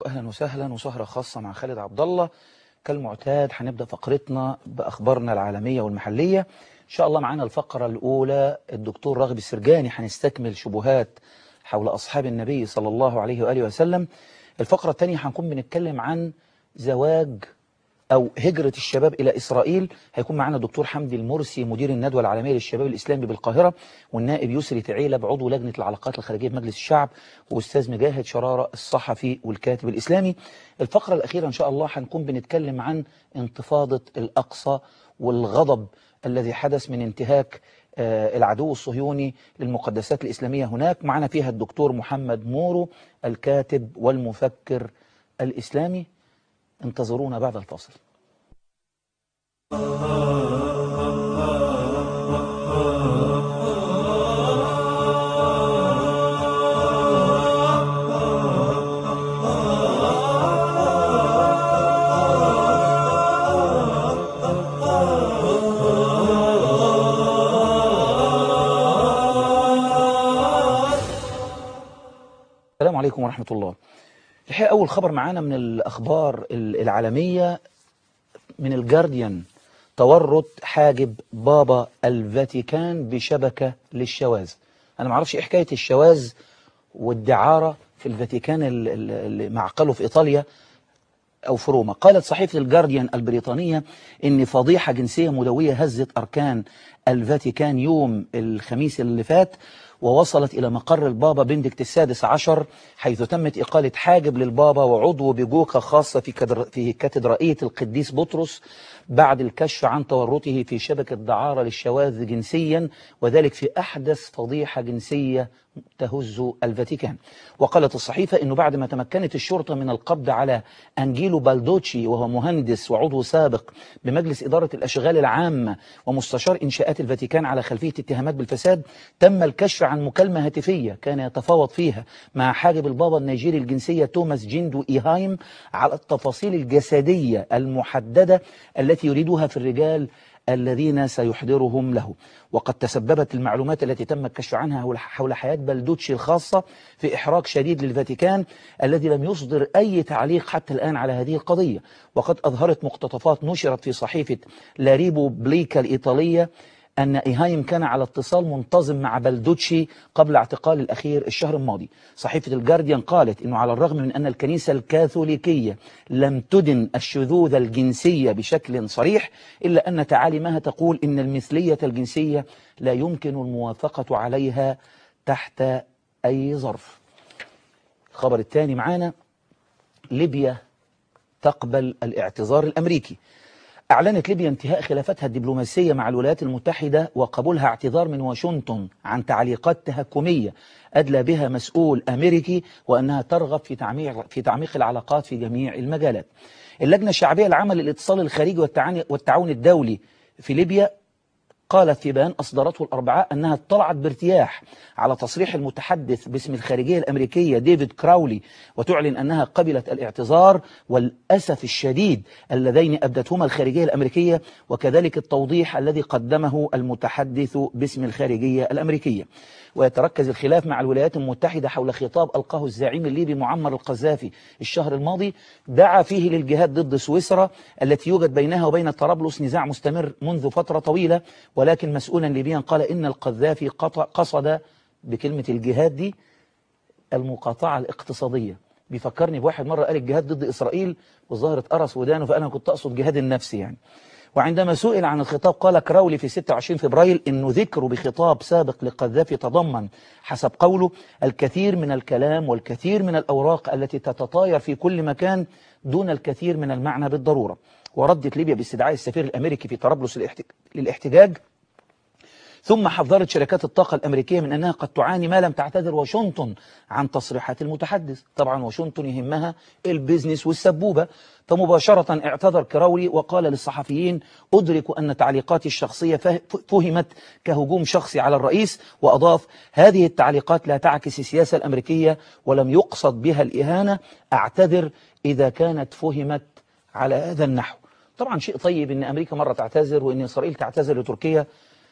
واهلا وسهلا وسهره خاصه مع خالد عبد الله كالمعتاد هنبدا فقرتنا باخبارنا العالميه والمحليه ان شاء الله معانا الفقره الاولى الدكتور راغب السرجاني هنستكمل شبهات حول اصحاب النبي صلى الله عليه واله وسلم الفقره الثانيه هنكون بنتكلم عن زواج أو هجرة الشباب إلى إسرائيل هيكون معنا الدكتور حمدي المرسي مدير الندوة العالمية للشباب الإسلامي بالقاهرة والنائب يسري تعيلب عضو لجنة العلاقات الخارجية بمجلس الشعب وأستاذ مجاهد شرارة الصحفي والكاتب الإسلامي الفقرة الأخيرة إن شاء الله هنكون بنتكلم عن انتفاضة الأقصى والغضب الذي حدث من انتهاك العدو الصهيوني للمقدسات الإسلامية هناك معنا فيها الدكتور محمد مورو الكاتب والمفكر الإسلامي انتظرونا بعد الفاصل السلام عليكم ورحمة الله الحقيقة أول خبر معانا من الأخبار العالمية من الجارديان تورط حاجب بابا الفاتيكان بشبكة للشواذ أنا معرفش إيه حكاية الشواذ والدعارة في الفاتيكان اللي معقله في إيطاليا أو في روما قالت صحيفة الجارديان البريطانية إن فضيحة جنسية مدوية هزت أركان الفاتيكان يوم الخميس اللي فات ووصلت إلى مقر البابا بندكت السادس عشر حيث تمت إقالة حاجب للبابا وعضو بجوكة خاصة في, كدر في كاتدرائية القديس بطرس بعد الكشف عن تورطه في شبكة دعارة للشواذ جنسيا وذلك في أحدث فضيحة جنسية تهز الفاتيكان وقالت الصحيفة أنه بعد ما تمكنت الشرطة من القبض على أنجيلو بالدوتشي وهو مهندس وعضو سابق بمجلس إدارة الأشغال العامة ومستشار إنشاءات الفاتيكان على خلفية اتهامات بالفساد تم الكشف عن مكالمة هاتفية كان يتفاوض فيها مع حاجب البابا النيجيري الجنسية توماس جيندو إيهايم على التفاصيل الجسدية المحددة التي يريدها في الرجال الذين سيحضرهم له وقد تسببت المعلومات التي تم الكشف عنها حول حياة بلدوتشي الخاصة في إحراج شديد للفاتيكان الذي لم يصدر أي تعليق حتى الآن على هذه القضية وقد أظهرت مقتطفات نشرت في صحيفة لاريبو بليكا الإيطالية أن إيهايم كان على اتصال منتظم مع بلدوتشي قبل اعتقال الأخير الشهر الماضي صحيفة الجارديان قالت أنه على الرغم من أن الكنيسة الكاثوليكية لم تدن الشذوذ الجنسية بشكل صريح إلا أن تعاليمها تقول أن المثلية الجنسية لا يمكن الموافقة عليها تحت أي ظرف الخبر الثاني معانا ليبيا تقبل الاعتذار الأمريكي أعلنت ليبيا انتهاء خلافتها الدبلوماسية مع الولايات المتحدة وقبولها اعتذار من واشنطن عن تعليقات تهكمية أدلى بها مسؤول أمريكي وأنها ترغب في تعميق, في تعميق العلاقات في جميع المجالات اللجنة الشعبية العامة للاتصال الخارجي والتعاون الدولي في ليبيا قالت في بيان أصدرته الأربعاء أنها اطلعت بارتياح على تصريح المتحدث باسم الخارجية الأمريكية ديفيد كراولي وتعلن أنها قبلت الاعتذار والأسف الشديد اللذين أبدتهما الخارجية الأمريكية وكذلك التوضيح الذي قدمه المتحدث باسم الخارجية الأمركية ويتركز الخلاف مع الولايات المتحدة حول خطاب ألقاه الزعيم الليبي معمر القذافي الشهر الماضي دعا فيه للجهاد ضد سويسرا التي يوجد بينها وبين طرابلس نزاع مستمر منذ فترة طويلة ولكن مسؤولا ليبيا قال إن القذافي قصد بكلمة الجهاد دي المقاطعة الاقتصادية بيفكرني بواحد مرة قال الجهاد ضد إسرائيل وظهرت قرص ودانه فأنا كنت أقصد جهاد النفس يعني وعندما سئل عن الخطاب قال كراولي في 26 فبراير أنه ذكره بخطاب سابق لقذافي تضمن حسب قوله الكثير من الكلام والكثير من الأوراق التي تتطاير في كل مكان دون الكثير من المعنى بالضرورة وردت ليبيا باستدعاء السفير الأمريكي في طرابلس للاحتجاج ثم حذرت شركات الطاقة الأمريكية من أنها قد تعاني ما لم تعتذر واشنطن عن تصريحات المتحدث طبعا واشنطن يهمها البيزنس والسبوبة فمباشرة اعتذر كراولي وقال للصحفيين أدرك أن تعليقاتي الشخصية فهمت كهجوم شخصي على الرئيس وأضاف هذه التعليقات لا تعكس السياسة الأمريكية ولم يقصد بها الإهانة أعتذر إذا كانت فهمت على هذا النحو طبعا شيء طيب أن أمريكا مرة تعتذر وأن إسرائيل تعتذر لتركيا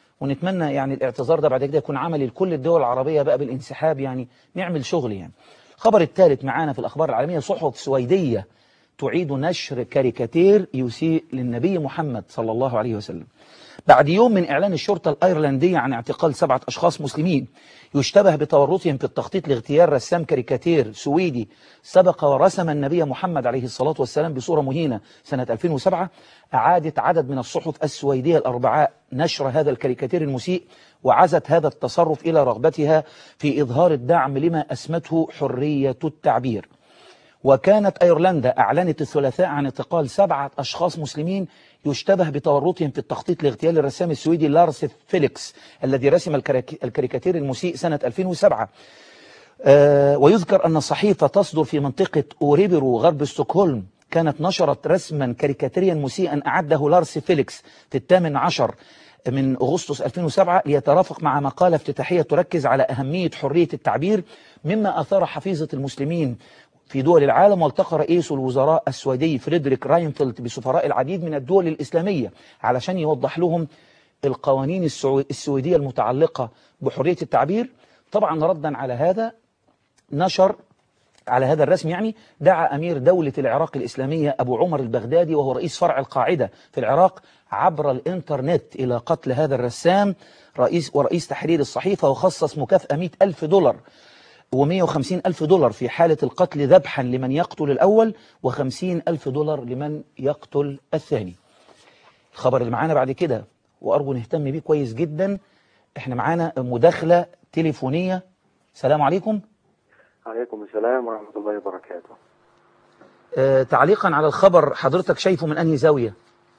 ونتمنى يعني الاعتذار ده بعد كده يكون عملي لكل الدول العربية بقى بالانسحاب يعني نعمل شغل يعني خبر الثالث معانا في الأخبار العالمية صحف سويدية تعيد نشر كاريكاتير يسيء للنبي محمد صلى الله عليه وسلم بعد يوم من إعلان الشرطة الأيرلندية عن اعتقال سبعة أشخاص مسلمين يشتبه بتورطهم في التخطيط لاغتيال رسام كاريكاتير سويدي سبق ورسم النبي محمد عليه الصلاة والسلام بصورة مهينة سنة 2007 أعادت عدد من الصحف السويدية الأربعاء نشر هذا الكاريكاتير المسيء وعزت هذا التصرف إلى رغبتها في إظهار الدعم لما أسمته حرية التعبير وكانت أيرلندا أعلنت الثلاثاء عن اعتقال سبعة أشخاص مسلمين يشتبه بتورطهم في التخطيط لاغتيال الرسام السويدي لارس فيليكس الذي رسم الكاريك- الكاريكاتير المسيء سنة 2007 آه، ويذكر أن الصحيفة تصدر في منطقة أوريبرو غرب ستوكهولم كانت نشرت رسما كاريكاتيريا مسيئا أعده لارس فيليكس في الثامن عشر من أغسطس 2007 ليترافق مع مقالة افتتاحية تركز على أهمية حرية التعبير مما أثار حفيظة المسلمين في دول العالم والتقى رئيس الوزراء السويدي فريدريك راينفيلد بسفراء العديد من الدول الإسلامية علشان يوضح لهم القوانين السعو- السويدية المتعلقة بحرية التعبير طبعا ردا على هذا نشر على هذا الرسم يعني دعا أمير دولة العراق الإسلامية أبو عمر البغدادي وهو رئيس فرع القاعدة في العراق عبر الإنترنت إلى قتل هذا الرسام رئيس ورئيس تحرير الصحيفة وخصص مكافأة 100 ألف دولار و150 ألف دولار في حالة القتل ذبحا لمن يقتل الأول و50 ألف دولار لمن يقتل الثاني الخبر اللي معانا بعد كده وأرجو نهتم بيه كويس جدا احنا معانا مداخلة تليفونية السلام عليكم عليكم السلام ورحمة الله وبركاته آه تعليقا على الخبر حضرتك شايفه من أنهي زاوية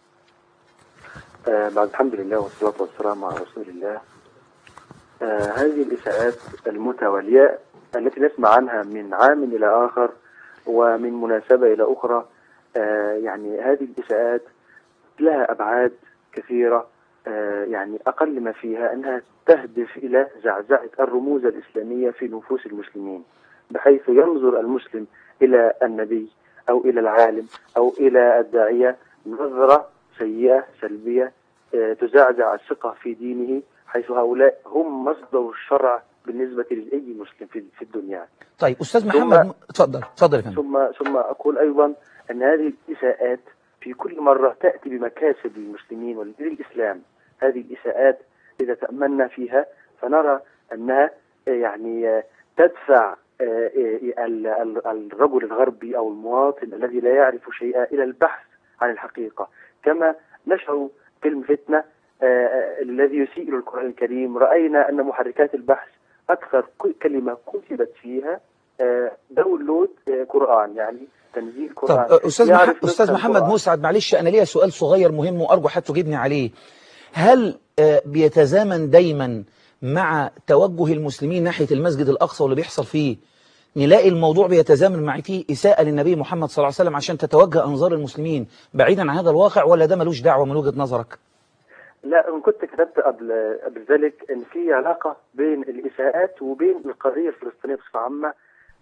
آه بعد الحمد لله والصلاة والسلام على رسول الله آه هذه الإساءات المتوالية التي نسمع عنها من عام إلى آخر ومن مناسبة إلى أخرى آه يعني هذه الإساءات لها أبعاد كثيرة آه يعني أقل ما فيها أنها تهدف إلى زعزعة الرموز الإسلامية في نفوس المسلمين بحيث ينظر المسلم إلى النبي أو إلى العالم أو إلى الداعية نظرة سيئة سلبية آه، تزعزع الثقة في دينه حيث هؤلاء هم مصدر الشرع بالنسبة لأي مسلم في في الدنيا طيب أستاذ ثم- محمد اتفضل اتفضل يا فندم ثم ثم أقول أيضا أن هذه الإساءات في كل مرة تأتي بمكاسب للمسلمين وللإسلام هذه الإساءات إذا تأملنا فيها فنرى أنها آه، يعني آه، تدفع آه، آه، ال- ال- الرجل الغربي أو المواطن الذي لا يعرف شيئا إلى البحث عن الحقيقة كما نشروا فيلم فتنة آه، آه، الذي يسيء إلى القرآن الكريم رأينا أن محركات البحث أكثر ك- كلمة كتبت فيها آه، داونلود آه، قرآن يعني تنزيل طب قرآن آه، أستاذ, يعرف مح... أستاذ نسخ محمد القرآن. مسعد معلش أنا ليا سؤال صغير مهم وأرجو حتى تجيبني عليه هل آه، بيتزامن دايما مع توجه المسلمين ناحية المسجد الأقصى واللي بيحصل فيه نلاقي الموضوع بيتزامن مع فيه إساءة للنبي محمد صلى الله عليه وسلم عشان تتوجه أنظار المسلمين بعيدا عن هذا الواقع ولا ده ملوش دعوة من وجهة نظرك لا أنا كنت كتبت قبل قبل ذلك ان في علاقه بين الاساءات وبين القضيه الفلسطينيه بصفه عامه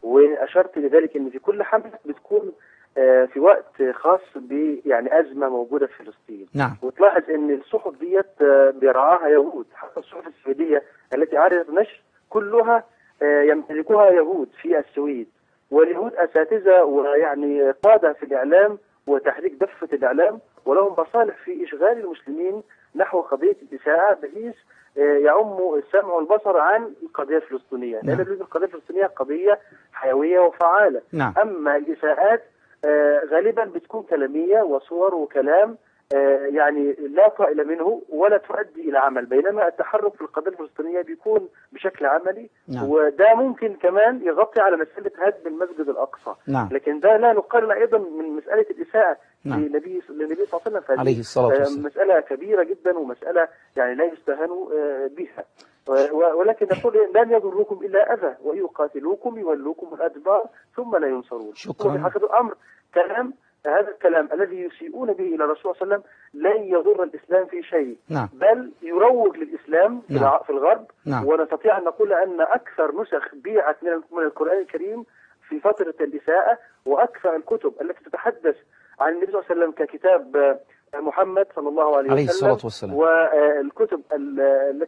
واشرت لذلك ان في كل حمله بتكون آه، في وقت خاص ب يعني ازمه موجوده في فلسطين نعم وتلاحظ ان الصحف ديت آه، بيرعاها يهود حتى الصحف السويديه التي عرضت نشر كلها آه، يمتلكها يهود في السويد واليهود اساتذه ويعني قاده في الاعلام وتحريك دفه الاعلام ولهم مصالح في اشغال المسلمين نحو قضيه الاساءه بحيث آه، يعم السمع والبصر عن القضيه الفلسطينيه نعم. لان القضيه الفلسطينيه قضيه حيويه وفعاله نعم اما الاساءات آه، غالبا بتكون كلاميه وصور وكلام آه، يعني لا طائل منه ولا تؤدي الى عمل بينما التحرك في القضيه الفلسطينيه بيكون بشكل عملي نعم. وده ممكن كمان يغطي على مساله هدم المسجد الاقصى نعم لكن ده لا نقارن ايضا من مساله الاساءه نعم. للنبي للنبي صلى الله عليه وسلم فهذه عليه الصلاة آه، والسلام مساله كبيره جدا ومساله يعني لا يستهان آه، بها و- و- ولكن نقول لن يضركم الا اذى وان يقاتلوكم يولوكم الادبار ثم لا ينصرون شكراً. وفي حقيقه الامر كلام هذا الكلام الذي يسيئون به الى الرسول صلى الله عليه وسلم لن يضر الاسلام في شيء نعم بل يروج للاسلام في نعم. الع- في الغرب نعم ونستطيع ان نقول ان اكثر نسخ بيعت من من القران الكريم في فتره الاساءه واكثر الكتب التي تتحدث عن النبي صلى الله عليه وسلم ككتاب آه، محمد صلى الله عليه عليه وسلم الصلاة والسلام والكتب ال- التي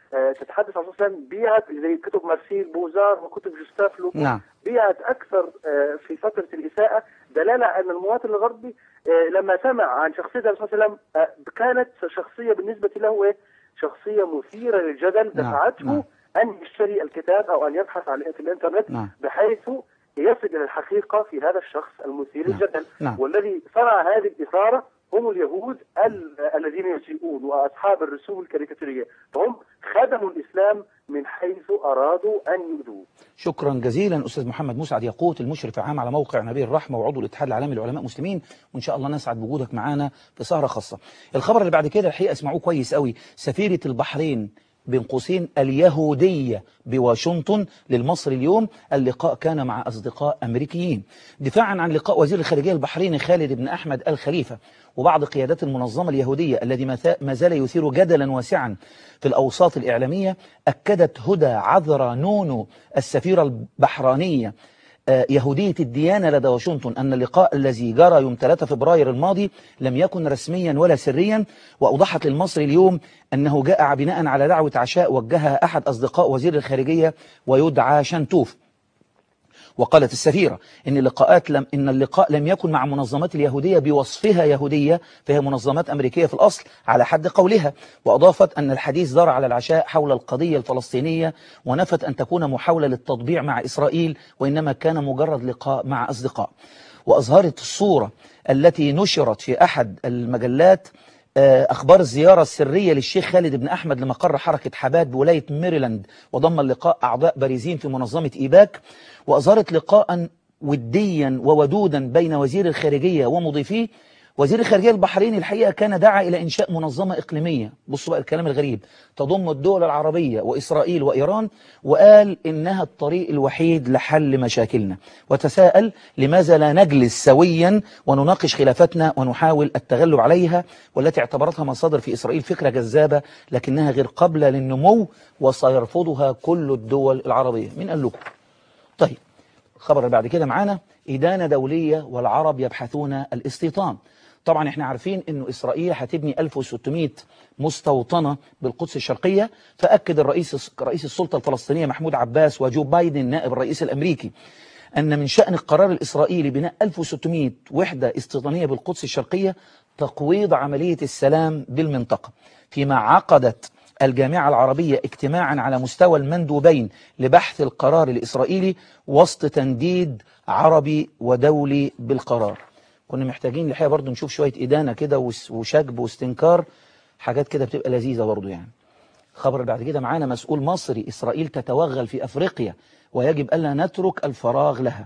آه، تتحدث عن الرسول صلى الله عليه وسلم بيعت زي كتب مارسيل بوزار وكتب جوستاف لوكو نعم بيعت اكثر آه، في فتره الاساءه دلاله على ان المواطن الغربي آه، لما سمع عن شخصيه الرسول صلى الله عليه وسلم آه، كانت شخصيه بالنسبه له إيه؟ شخصيه مثيره للجدل نعم، دفعته نعم. ان يشتري الكتاب او ان يبحث عن في الانترنت نعم. بحيث يصل الى الحقيقه في هذا الشخص المثير نعم، للجدل نعم. والذي صنع هذه الاثاره هم اليهود ال- الذين يسيئون واصحاب الرسوم الكاريكاتيريه فهم خدموا الاسلام من حيث ارادوا ان يؤذوه شكرا جزيلا أستاذ محمد مسعد يقوت المشرف العام على موقع نبي الرحمة وعضو الاتحاد العالمي للعلماء المسلمين وإن شاء الله نسعد بوجودك معانا في سهرة خاصة الخبر اللي بعد كده الحقيقة اسمعوه كويس قوي سفيرة البحرين بين قوسين اليهودية بواشنطن للمصري اليوم اللقاء كان مع أصدقاء أمريكيين دفاعا عن لقاء وزير الخارجية البحريني خالد بن أحمد الخليفة وبعض قيادات المنظمة اليهودية الذي ما ثا- ما زال يثير جدلا واسعا في الأوساط الإعلامية أكدت هدى عذرا نونو السفيرة البحرانية آه، يهودية الديانة لدى واشنطن أن اللقاء الذي جرى يوم 3 فبراير الماضي لم يكن رسميا ولا سريا وأوضحت للمصري اليوم أنه جاء بناء على دعوة عشاء وجهها أحد أصدقاء وزير الخارجية ويدعى شنتوف وقالت السفيرة إن اللقاءات لم إن اللقاء لم يكن مع منظمات اليهودية بوصفها يهودية فهي منظمات أمريكية في الأصل على حد قولها وأضافت أن الحديث دار على العشاء حول القضية الفلسطينية ونفت أن تكون محاولة للتطبيع مع إسرائيل وإنما كان مجرد لقاء مع أصدقاء وأظهرت الصورة التي نشرت في أحد المجلات آه، أخبار الزيارة السرية للشيخ خالد بن أحمد لمقر حركة حباد بولاية ميريلاند وضم اللقاء أعضاء بارزين في منظمة إيباك وأظهرت لقاء وديا وودودا بين وزير الخارجية ومضيفيه وزير الخارجية البحريني الحقيقة كان دعا إلى إنشاء منظمة إقليمية بصوا بقى الكلام الغريب تضم الدول العربية وإسرائيل وإيران وقال إنها الطريق الوحيد لحل مشاكلنا وتساءل لماذا لا نجلس سويا ونناقش خلافاتنا ونحاول التغلب عليها والتي اعتبرتها مصادر في إسرائيل فكرة جذابة لكنها غير قابلة للنمو وسيرفضها كل الدول العربية مين قال لكم طيب الخبر اللي بعد كده معانا إدانة دولية والعرب يبحثون الاستيطان طبعا احنا عارفين انه اسرائيل هتبني 1600 مستوطنة بالقدس الشرقية فأكد الرئيس رئيس السلطة الفلسطينية محمود عباس وجو بايدن نائب الرئيس الأمريكي أن من شأن القرار الإسرائيلي بناء 1600 وحدة استيطانية بالقدس الشرقية تقويض عملية السلام بالمنطقة فيما عقدت الجامعة العربية اجتماعا على مستوى المندوبين لبحث القرار الإسرائيلي وسط تنديد عربي ودولي بالقرار كنا محتاجين الحقيقة برضو نشوف شوية إدانة كده وس- وشجب واستنكار حاجات كده بتبقى لذيذة برضو يعني خبر اللي بعد كده معانا مسؤول مصري إسرائيل تتوغل في أفريقيا ويجب ألا نترك الفراغ لها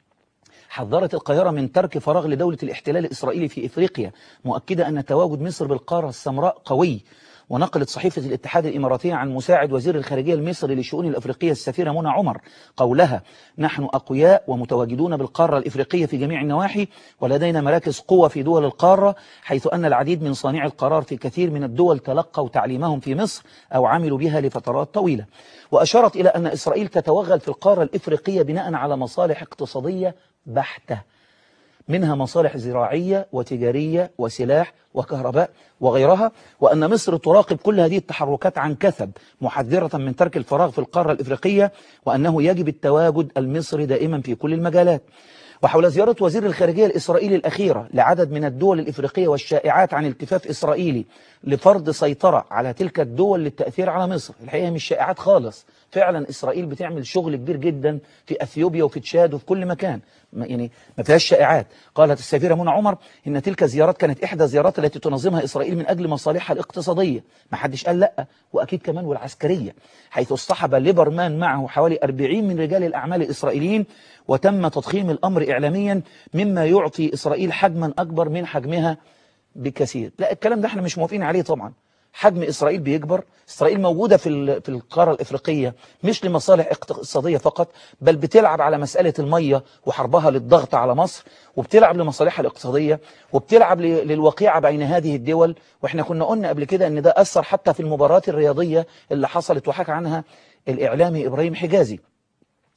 حذرت القاهرة من ترك فراغ لدولة الاحتلال الإسرائيلي في إفريقيا مؤكدة أن تواجد مصر بالقارة السمراء قوي ونقلت صحيفة الاتحاد الإماراتية عن مساعد وزير الخارجية المصري للشؤون الأفريقية السفيرة منى عمر قولها نحن أقوياء ومتواجدون بالقارة الإفريقية في جميع النواحي ولدينا مراكز قوة في دول القارة حيث أن العديد من صانعي القرار في كثير من الدول تلقوا تعليمهم في مصر أو عملوا بها لفترات طويلة وأشارت إلى أن إسرائيل تتوغل في القارة الإفريقية بناء على مصالح اقتصادية بحتة منها مصالح زراعية وتجارية وسلاح وكهرباء وغيرها وأن مصر تراقب كل هذه التحركات عن كثب محذرة من ترك الفراغ في القارة الإفريقية وأنه يجب التواجد المصري دائما في كل المجالات وحول زيارة وزير الخارجية الإسرائيلي الأخيرة لعدد من الدول الإفريقية والشائعات عن التفاف إسرائيلي لفرض سيطرة على تلك الدول للتأثير على مصر الحقيقة مش شائعات خالص فعلا إسرائيل بتعمل شغل كبير جدا في أثيوبيا وفي تشاد وفي كل مكان ما- يعني ما فيهاش شائعات قالت السفيرة منى عمر إن تلك الزيارات كانت إحدى الزيارات التي تنظمها إسرائيل من أجل مصالحها الاقتصادية ما حدش قال لأ وأكيد كمان والعسكرية حيث اصطحب ليبرمان معه حوالي 40 من رجال الأعمال الإسرائيليين وتم تضخيم الأمر إعلاميا مما يعطي إسرائيل حجما أكبر من حجمها بكثير لا الكلام ده احنا مش موافقين عليه طبعا حجم إسرائيل بيكبر إسرائيل موجودة في ال- في القارة الإفريقية مش لمصالح اقتصادية فقط بل بتلعب على مسألة المية وحربها للضغط على مصر وبتلعب لمصالحها الاقتصادية وبتلعب ل- للوقيعة بين هذه الدول واحنا كنا قلنا قبل كده ان ده أثر حتى في المباريات الرياضية اللي حصلت وحكى عنها الإعلامي إبراهيم حجازي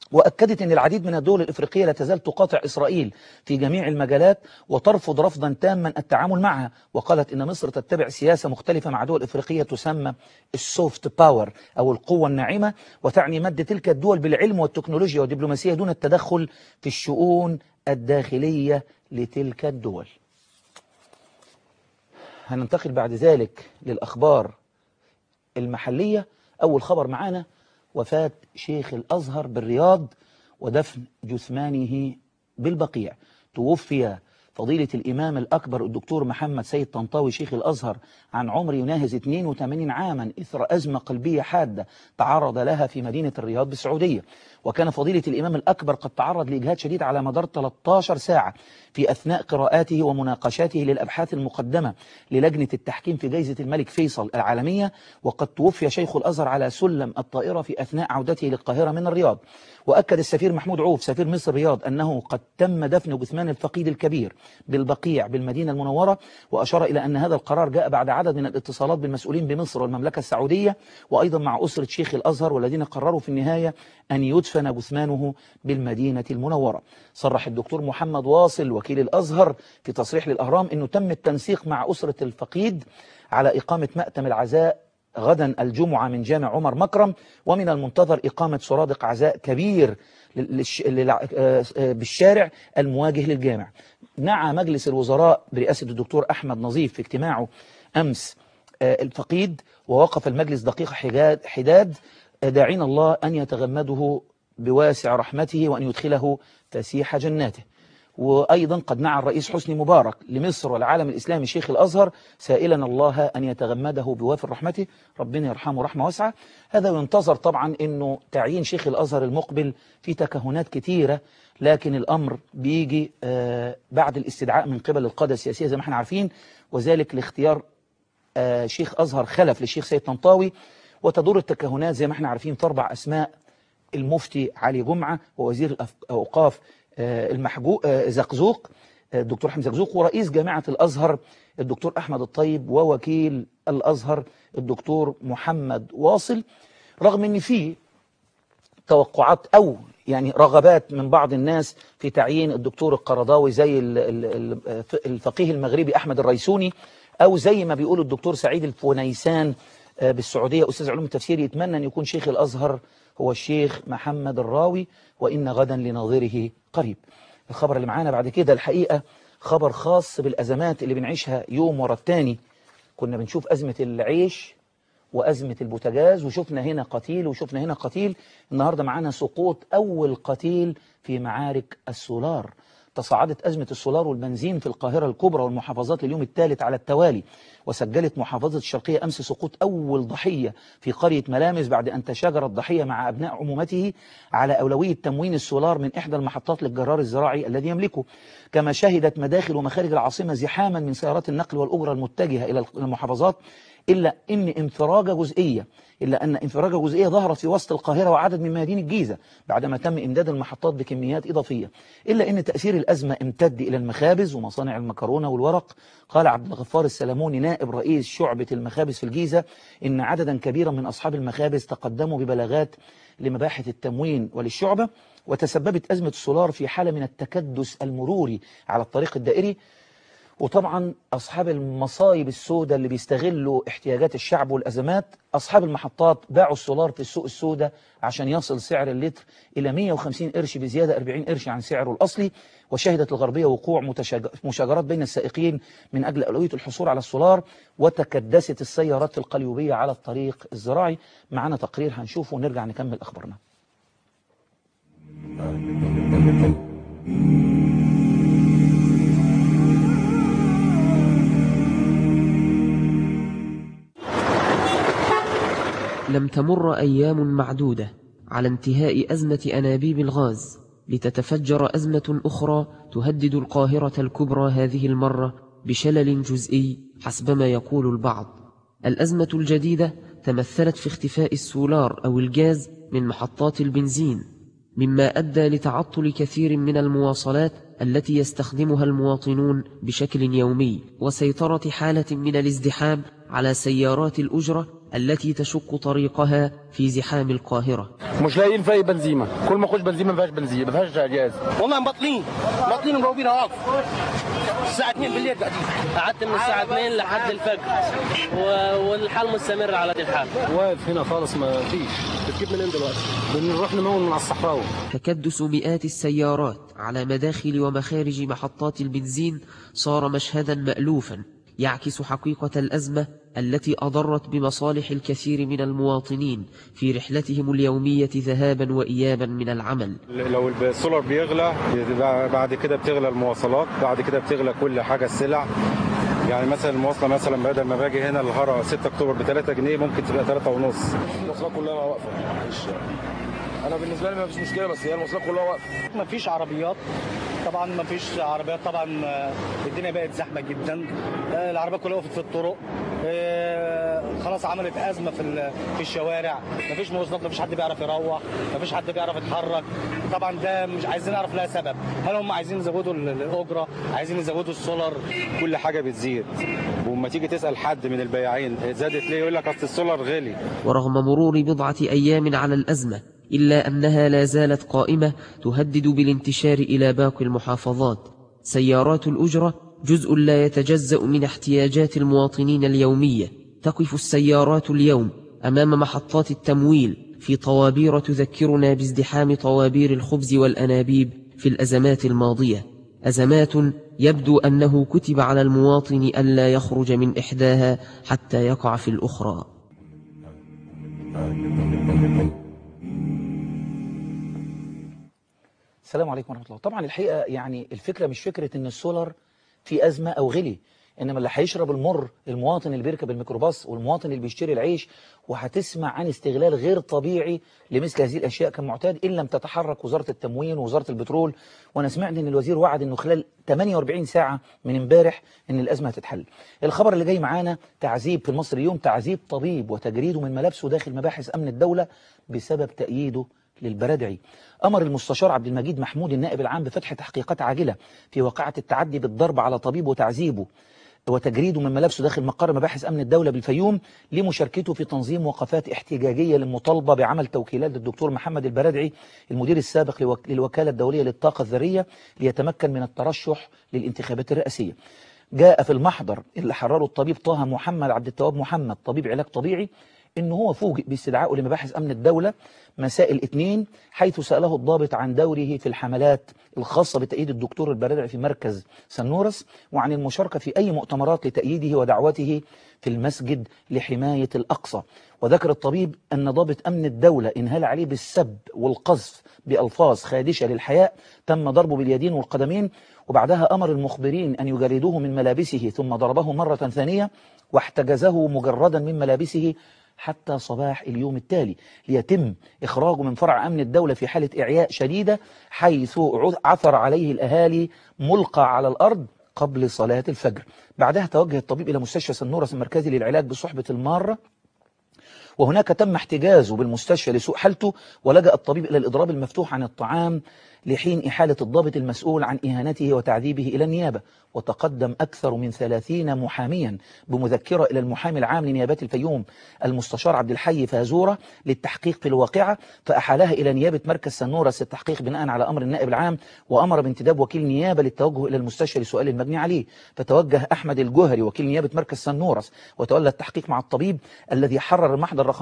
وأكدت أن العديد من الدول الإفريقية لا تزال تقاطع إسرائيل في جميع المجالات وترفض رفضا تاما التعامل معها وقالت أن مصر تتبع سياسة مختلفة مع دول إفريقية تسمى السوفت باور أو القوة الناعمة وتعني مد تلك الدول بالعلم والتكنولوجيا والدبلوماسية دون التدخل في الشؤون الداخلية لتلك الدول هننتقل بعد ذلك للأخبار المحلية أول خبر معانا وفاة شيخ الأزهر بالرياض ودفن جثمانه بالبقيع توفي فضيلة الإمام الأكبر الدكتور محمد سيد طنطاوي شيخ الأزهر عن عمر يناهز 82 عاما إثر أزمة قلبية حادة تعرض لها في مدينة الرياض بالسعودية وكان فضيلة الإمام الأكبر قد تعرض لإجهاد شديد على مدار 13 ساعة في أثناء قراءاته ومناقشاته للأبحاث المقدمة للجنة التحكيم في جائزة الملك فيصل العالمية وقد توفي شيخ الأزهر على سلم الطائرة في أثناء عودته للقاهرة من الرياض وأكد السفير محمود عوف سفير مصر الرياض أنه قد تم دفن جثمان الفقيد الكبير بالبقيع بالمدينة المنورة وأشار إلى أن هذا القرار جاء بعد عدد من الاتصالات بالمسؤولين بمصر والمملكة السعودية وأيضا مع أسرة شيخ الأزهر والذين قرروا في النهاية أن يدفن جثمانه بالمدينة المنورة صرح الدكتور محمد واصل وكيل الأزهر في تصريح للأهرام أنه تم التنسيق مع أسرة الفقيد على إقامة مأتم العزاء غدا الجمعة من جامع عمر مكرم ومن المنتظر إقامة سرادق عزاء كبير للش... للع... بالشارع المواجه للجامع نعى مجلس الوزراء برئاسة الدكتور أحمد نظيف في اجتماعه أمس الفقيد ووقف المجلس دقيقة حداد, حداد داعين الله أن يتغمده بواسع رحمته وأن يدخله فسيح جناته وأيضا قد نعى الرئيس حسني مبارك لمصر والعالم الإسلامي شيخ الأزهر سائلا الله أن يتغمده بوافر رحمته ربنا يرحمه رحمة واسعة هذا ينتظر طبعا أنه تعيين شيخ الأزهر المقبل في تكهنات كثيرة لكن الأمر بيجي بعد الاستدعاء من قبل القادة السياسية زي ما احنا عارفين وذلك لاختيار شيخ أزهر خلف للشيخ سيد طنطاوي وتدور التكهنات زي ما احنا عارفين في أربع أسماء المفتي علي جمعة ووزير الأوقاف المحجوق زقزوق الدكتور حمزة زقزوق ورئيس جامعة الأزهر الدكتور أحمد الطيب ووكيل الأزهر الدكتور محمد واصل رغم ان في توقعات أو يعني رغبات من بعض الناس في تعيين الدكتور القرضاوي زي الفقيه المغربي أحمد الريسوني أو زي ما بيقول الدكتور سعيد الفونيسان بالسعودية أستاذ علوم التفسير يتمنى أن يكون شيخ الأزهر هو الشيخ محمد الراوي وإن غدا لناظره قريب الخبر اللي معانا بعد كده الحقيقة خبر خاص بالأزمات اللي بنعيشها يوم ورا التاني كنا بنشوف أزمة العيش وأزمة البوتاجاز وشفنا هنا قتيل وشفنا هنا قتيل النهاردة معانا سقوط أول قتيل في معارك السولار تصاعدت أزمة السولار والبنزين في القاهرة الكبرى والمحافظات لليوم الثالث على التوالي وسجلت محافظة الشرقية أمس سقوط أول ضحية في قرية ملامس بعد أن تشاجر الضحية مع أبناء عمومته على أولوية تموين السولار من إحدى المحطات للجرار الزراعي الذي يملكه كما شهدت مداخل ومخارج العاصمة زحاما من سيارات النقل والأجرة المتجهة إلى المحافظات إلا أن انفراجة جزئية إلا أن انفراجة جزئية ظهرت في وسط القاهرة وعدد من ميادين الجيزة بعدما تم إمداد المحطات بكميات إضافية إلا أن تأثير الأزمة امتد إلى المخابز ومصانع المكرونة والورق قال عبد الغفار السلموني نائب رئيس شعبة المخابز في الجيزة إن عددا كبيرا من أصحاب المخابز تقدموا ببلاغات لمباحث التموين وللشعبة وتسببت أزمة السولار في حالة من التكدس المروري على الطريق الدائري وطبعا أصحاب المصايب السوداء اللي بيستغلوا احتياجات الشعب والأزمات أصحاب المحطات باعوا السولار في السوق السوداء عشان يصل سعر اللتر إلى 150 قرش بزيادة 40 قرش عن سعره الأصلي وشهدت الغربية وقوع مشاجرات بين السائقين من أجل أولوية الحصول على السولار وتكدست السيارات القليوبية على الطريق الزراعي معنا تقرير هنشوفه ونرجع نكمل أخبارنا لم تمر أيام معدودة على انتهاء أزمة أنابيب الغاز لتتفجر أزمة أخرى تهدد القاهرة الكبرى هذه المرة بشلل جزئي حسبما يقول البعض الأزمة الجديدة تمثلت في اختفاء السولار أو الجاز من محطات البنزين مما أدى لتعطل كثير من المواصلات التي يستخدمها المواطنون بشكل يومي وسيطرة حالة من الازدحام على سيارات الأجرة التي تشق طريقها في زحام القاهرة مش لاقيين في اي بنزيمه كل ما اخش بنزيمه ما فيهاش بنزين ما فيهاش جاز والله مبطلين مبطلين ومجاوبين واقف الساعة 2 بالليل قاعدين قعدت من الساعة 2 لحد الفجر و- والحال مستمر على دي الحال واقف هنا خالص ما فيش بتجيب منين دلوقتي بنروح نمون من على الصحراوي تكدس مئات السيارات على مداخل ومخارج محطات البنزين صار مشهدا مألوفا يعكس حقيقة الأزمة التي أضرت بمصالح الكثير من المواطنين في رحلتهم اليومية ذهابا وإيابا من العمل لو السولار بيغلى بيبقى بعد كده بتغلى المواصلات بعد كده بتغلى كل حاجه السلع يعني مثلا المواصله مثلا بدل ما باجي هنا الهرة 6 اكتوبر ب 3 جنيه ممكن تبقى 3 ونص المواصلات كلها واقفه مش انا بالنسبه لي ما فيش مشكله بس هي المواصلات كلها واقفه ما فيش عربيات طبعا ما فيش عربيات طبعا آه، الدنيا بقت زحمة جدا آه، العربيات كلها وقفت في الطرق آه، خلاص عملت أزمة في ال- في الشوارع ما فيش مواصلات ما فيش حد بيعرف يروح ما فيش حد بيعرف يتحرك طبعا ده مش عايزين نعرف لها سبب هل هم عايزين يزودوا ال- الأجرة عايزين يزودوا السولار كل حاجه بتزيد وما تيجي تسال حد من البياعين زادت ليه يقول لك اصل السولار غالي ورغم مرور بضعة أيام على الأزمة إلا أنها لا زالت قائمة تهدد بالانتشار إلى باقي المحافظات سيارات الأجرة جزء لا يتجزأ من احتياجات المواطنين اليومية تقف السيارات اليوم أمام محطات التمويل في طوابير تذكرنا بازدحام طوابير الخبز والأنابيب في الأزمات الماضية أزمات يبدو أنه كتب على المواطن ألا يخرج من إحداها حتى يقع في الأخرى السلام عليكم ورحمة الله طبعا الحقيقة يعني الفكرة مش فكرة ان السولار في أزمة أو غلي إنما اللي هيشرب المر المواطن اللي بيركب الميكروباص والمواطن اللي بيشتري العيش وهتسمع عن استغلال غير طبيعي لمثل هذه الأشياء كالمعتاد إن لم تتحرك وزارة التموين ووزارة البترول وأنا سمعت إن الوزير وعد إنه خلال 48 ساعة من امبارح إن الأزمة هتتحل الخبر اللي جاي معانا تعذيب في المصري اليوم تعذيب طبيب وتجريده من ملابسه داخل مباحث أمن الدولة بسبب تأييده للبرادعي أمر المستشار عبد المجيد محمود النائب العام بفتح تحقيقات عاجلة في واقعة التعدي بالضرب على طبيب وتعذيبه وتجريده من ملابسه داخل مقر مباحث أمن الدولة بالفيوم لمشاركته في تنظيم وقفات احتجاجية للمطالبة بعمل توكيلات للدكتور محمد البرادعي المدير السابق لوك- للوكالة الدولية للطاقة الذرية ليتمكن من الترشح للانتخابات الرئاسية جاء في المحضر اللي حرره الطبيب طه محمد عبد التواب محمد طبيب علاج طبيعي انه هو فوجئ باستدعائه لمباحث امن الدوله مساء الاثنين حيث ساله الضابط عن دوره في الحملات الخاصه بتأييد الدكتور البرادعي في مركز سنورس وعن المشاركه في اي مؤتمرات لتأييده ودعوته في المسجد لحمايه الاقصى وذكر الطبيب ان ضابط امن الدوله انهال عليه بالسب والقذف بالفاظ خادشه للحياء تم ضربه باليدين والقدمين وبعدها امر المخبرين ان يجردوه من ملابسه ثم ضربه مره ثانيه واحتجزه مجردا من ملابسه حتى صباح اليوم التالي ليتم إخراجه من فرع أمن الدولة في حالة إعياء شديدة حيث عثر عليه الأهالي ملقى على الأرض قبل صلاة الفجر بعدها توجه الطبيب إلى مستشفى سنورس المركزي للعلاج بصحبة المارة وهناك تم احتجازه بالمستشفى لسوء حالته ولجأ الطبيب إلى الإضراب المفتوح عن الطعام لحين إحالة الضابط المسؤول عن إهانته وتعذيبه إلى النيابة وتقدم أكثر من ثلاثين محاميا بمذكرة إلى المحامي العام لنيابات الفيوم المستشار عبد الحي فازورة للتحقيق في الواقعة فأحالها إلى نيابة مركز سنورس التحقيق بناء على أمر النائب العام وأمر بانتداب وكيل نيابة للتوجه إلى المستشفى لسؤال المجني عليه فتوجه أحمد الجوهري وكيل نيابة مركز سنورس وتولى التحقيق مع الطبيب الذي حرر المحضر رقم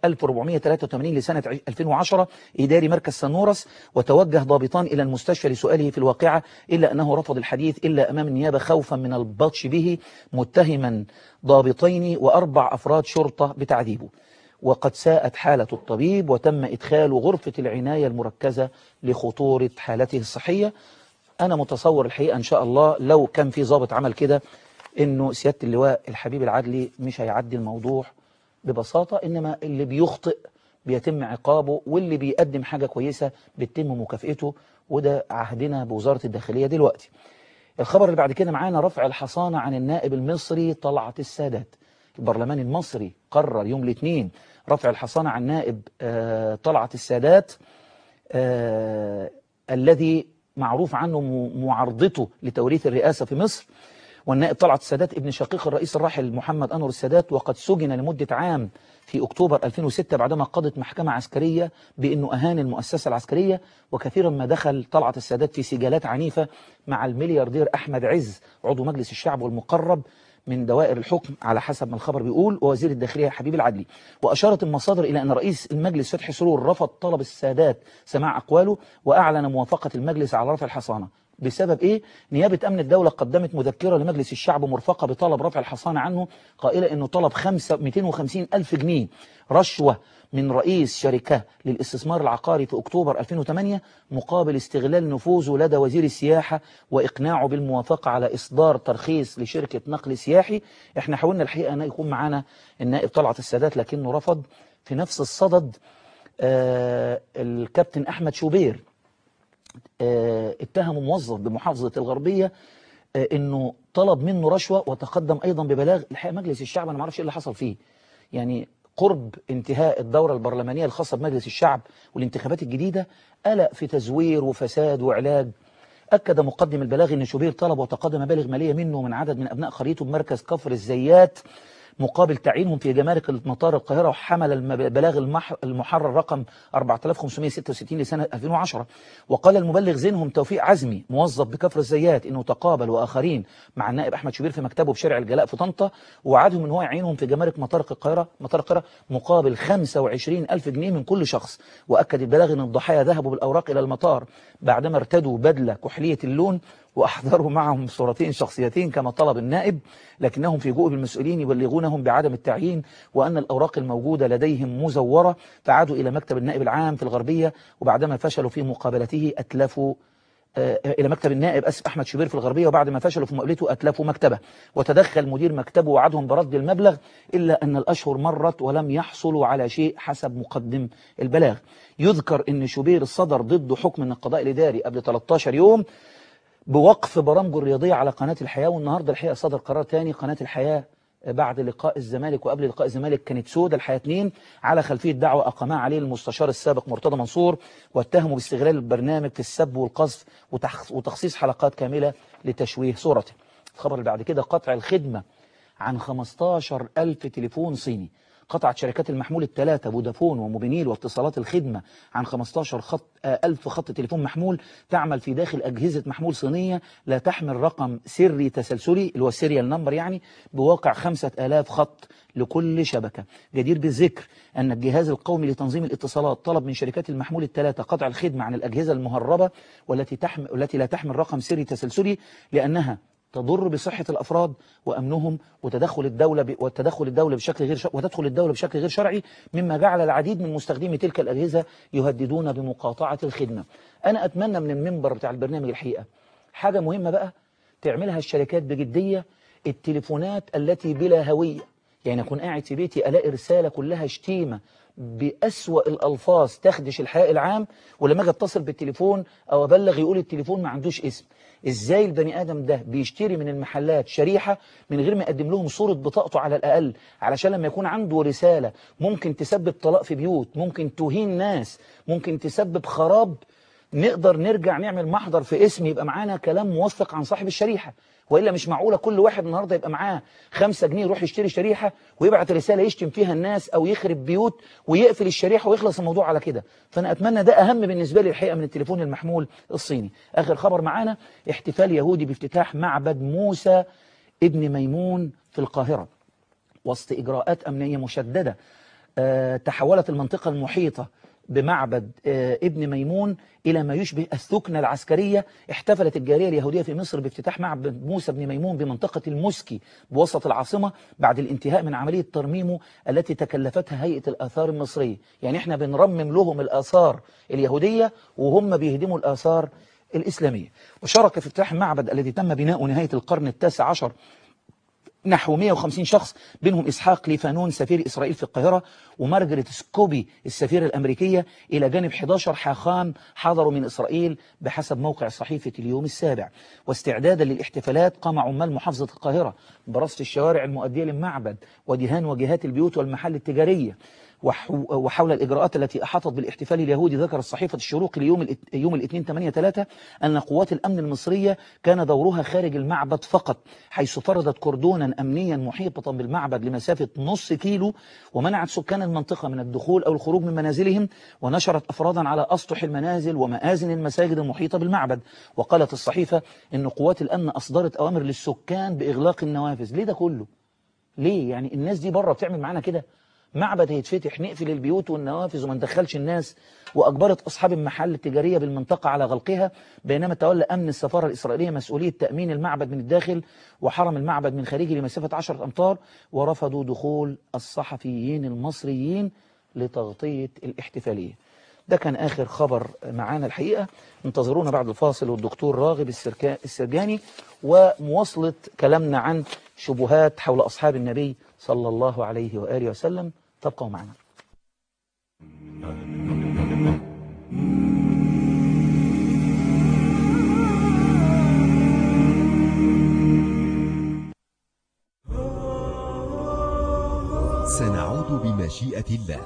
1483 لسنة 2010 إداري مركز سنورس وتوجه ضابطان إلى المستشفى لسؤاله في الواقعة إلا أنه رفض الحديث إلا أمام النيابة خوفا من البطش به متهما ضابطين وأربع أفراد شرطة بتعذيبه وقد ساءت حالة الطبيب وتم إدخال غرفة العناية المركزة لخطورة حالته الصحية أنا متصور الحقيقة إن شاء الله لو كان في ضابط عمل كده إنه سيادة اللواء الحبيب العدلي مش هيعدي الموضوع ببساطة إنما اللي بيخطئ بيتم عقابه واللي بيقدم حاجة كويسة بتتم مكافئته وده عهدنا بوزارة الداخلية دلوقتي الخبر اللي بعد كده معانا رفع الحصانة عن النائب المصري طلعت السادات البرلمان المصري قرر يوم الاثنين رفع الحصانة عن نائب آه، طلعت السادات آه، الذي معروف عنه م- معارضته لتوريث الرئاسة في مصر والنائب طلعت السادات ابن شقيق الرئيس الراحل محمد أنور السادات وقد سجن لمدة عام في أكتوبر 2006 بعدما قضت محكمة عسكرية بأنه أهان المؤسسة العسكرية وكثيرا ما دخل طلعت السادات في سجالات عنيفة مع الملياردير أحمد عز عضو مجلس الشعب والمقرب من دوائر الحكم على حسب ما الخبر بيقول ووزير الداخلية حبيب العدلي وأشارت المصادر إلى أن رئيس المجلس فتحي سرور رفض طلب السادات سماع أقواله وأعلن موافقة المجلس على رفع الحصانة بسبب إيه؟ نيابة أمن الدولة قدمت مذكرة لمجلس الشعب مرفقة بطلب رفع الحصانة عنه قائلة أنه طلب خمسة 250 ألف جنيه رشوة من رئيس شركة للاستثمار العقاري في أكتوبر 2008 مقابل استغلال نفوذه لدى وزير السياحة وإقناعه بالموافقة على إصدار ترخيص لشركة نقل سياحي احنا حاولنا الحقيقة أن يكون معنا النائب طلعت السادات لكنه رفض في نفس الصدد آه الكابتن أحمد شوبير آه اتهم موظف بمحافظة الغربية آه انه طلب منه رشوة وتقدم ايضا ببلاغ الحقيقة مجلس الشعب انا ما اعرفش ايه اللي حصل فيه يعني قرب انتهاء الدورة البرلمانية الخاصة بمجلس الشعب والانتخابات الجديدة قلق في تزوير وفساد وعلاج أكد مقدم البلاغ أن شوبير طلب وتقدم مبالغ مالية منه ومن عدد من أبناء قريته بمركز كفر الزيات مقابل تعيينهم في جمارك مطار القاهرة وحمل البلاغ المحرر رقم 4566 لسنة 2010 وقال المبلغ زينهم توفيق عزمي موظف بكفر الزيات انه تقابل واخرين مع النائب احمد شوبير في مكتبه بشارع الجلاء في طنطا ووعدهم ان هو يعينهم في جمارك مطار القاهرة مطار القاهرة مقابل 25 ألف جنيه من كل شخص واكد البلاغ ان الضحايا ذهبوا بالاوراق الى المطار بعدما ارتدوا بدلة كحلية اللون وأحضروا معهم صورتين شخصيتين كما طلب النائب لكنهم في جوء المسؤولين يبلغونهم بعدم التعيين وأن الأوراق الموجودة لديهم مزورة فعادوا إلى مكتب النائب العام في الغربية وبعدما فشلوا في مقابلته أتلفوا آه إلى مكتب النائب أسف أحمد شبير في الغربية وبعد ما فشلوا في مقابلته أتلفوا مكتبه وتدخل مدير مكتبه وعدهم برد المبلغ إلا أن الأشهر مرت ولم يحصلوا على شيء حسب مقدم البلاغ يذكر أن شبير صدر ضده حكم من القضاء الإداري قبل 13 يوم بوقف برامجه الرياضية على قناة الحياة والنهاردة الحقيقة صدر قرار تاني قناة الحياة بعد لقاء الزمالك وقبل لقاء الزمالك كانت سودة الحياة 2 على خلفية دعوة أقامها عليه المستشار السابق مرتضى منصور واتهموا باستغلال البرنامج في السب والقذف وتخصيص حلقات كاملة لتشويه صورته الخبر اللي بعد كده قطع الخدمة عن 15 ألف تليفون صيني قطعت شركات المحمول الثلاثة فودافون وموبينيل واتصالات الخدمة عن 15 خط ألف خط تليفون محمول تعمل في داخل أجهزة محمول صينية لا تحمل رقم سري تسلسلي اللي هو السيريال نمبر يعني بواقع 5000 خط لكل شبكة جدير بالذكر أن الجهاز القومي لتنظيم الاتصالات طلب من شركات المحمول الثلاثة قطع الخدمة عن الأجهزة المهربة والتي تحمل والتي لا تحمل رقم سري تسلسلي لأنها تضر بصحة الأفراد وأمنهم وتدخل الدولة ب... وتدخل الدولة بشكل غير ش... وتدخل الدولة بشكل غير شرعي مما جعل العديد من مستخدمي تلك الأجهزة يهددون بمقاطعة الخدمة أنا أتمنى من المنبر بتاع البرنامج الحقيقة حاجة مهمة بقى تعملها الشركات بجدية التليفونات التي بلا هوية يعني أكون قاعد في بيتي ألاقي رسالة كلها شتيمة بأسوأ الألفاظ تخدش الحياء العام ولما أجي أتصل بالتليفون أو أبلغ يقول التليفون ما عندوش اسم ازاي البني ادم ده بيشتري من المحلات شريحة من غير ما يقدم لهم صورة بطاقته على الاقل علشان لما يكون عنده رسالة ممكن تسبب طلاق في بيوت ممكن تهين ناس ممكن تسبب خراب نقدر نرجع نعمل محضر في اسم يبقى معانا كلام موثق عن صاحب الشريحة وإلا مش معقولة كل واحد النهاردة يبقى معاه خمسة جنيه يروح يشتري شريحة ويبعت رسالة يشتم فيها الناس أو يخرب بيوت ويقفل الشريحة ويخلص الموضوع على كده فأنا أتمنى ده أهم بالنسبة لي الحقيقة من التليفون المحمول الصيني آخر خبر معانا احتفال يهودي بافتتاح معبد موسى ابن ميمون في القاهرة وسط إجراءات أمنية مشددة أه تحولت المنطقة المحيطة بمعبد ابن ميمون إلى ما يشبه الثكنة العسكرية احتفلت الجالية اليهودية في مصر بافتتاح معبد موسى بن ميمون بمنطقة المسكي بوسط العاصمة بعد الانتهاء من عملية ترميمه التي تكلفتها هيئة الآثار المصرية يعني احنا بنرمم لهم الآثار اليهودية وهم بيهدموا الآثار الإسلامية وشارك في افتتاح المعبد الذي تم بناؤه نهاية القرن التاسع عشر نحو 150 شخص بينهم إسحاق ليفانون سفير إسرائيل في القاهرة ومارجريت سكوبي السفيرة الأمريكية إلى جانب 11 حاخام حضروا من إسرائيل بحسب موقع صحيفة اليوم السابع واستعدادا للاحتفالات قام عمال محافظة القاهرة برصف الشوارع المؤدية للمعبد ودهان واجهات البيوت والمحل التجارية وحو- وحول الإجراءات التي أحاطت بالاحتفال اليهودي ذكرت صحيفة الشروق ليوم الات- يوم الاثنين 8 3 أن قوات الأمن المصرية كان دورها خارج المعبد فقط حيث فرضت كردونا أمنيا محيطة بالمعبد لمسافة نص كيلو ومنعت سكان المنطقة من الدخول أو الخروج من منازلهم ونشرت أفرادا على أسطح المنازل ومآذن المساجد المحيطة بالمعبد وقالت الصحيفة أن قوات الأمن أصدرت أوامر للسكان بإغلاق النوافذ ليه ده كله؟ ليه يعني الناس دي بره بتعمل معانا كده معبد هيتفتح نقفل البيوت والنوافذ وما ندخلش الناس واجبرت اصحاب المحال التجاريه بالمنطقه على غلقها بينما تولى امن السفاره الاسرائيليه مسؤوليه تامين المعبد من الداخل وحرم المعبد من خارجه لمسافه 10 امتار ورفضوا دخول الصحفيين المصريين لتغطيه الاحتفاليه. ده كان اخر خبر معانا الحقيقه انتظرونا بعد الفاصل والدكتور راغب السركا- السرجاني ومواصله كلامنا عن شبهات حول اصحاب النبي صلى الله عليه واله وسلم تبقوا معنا. سنعود بمشيئة الله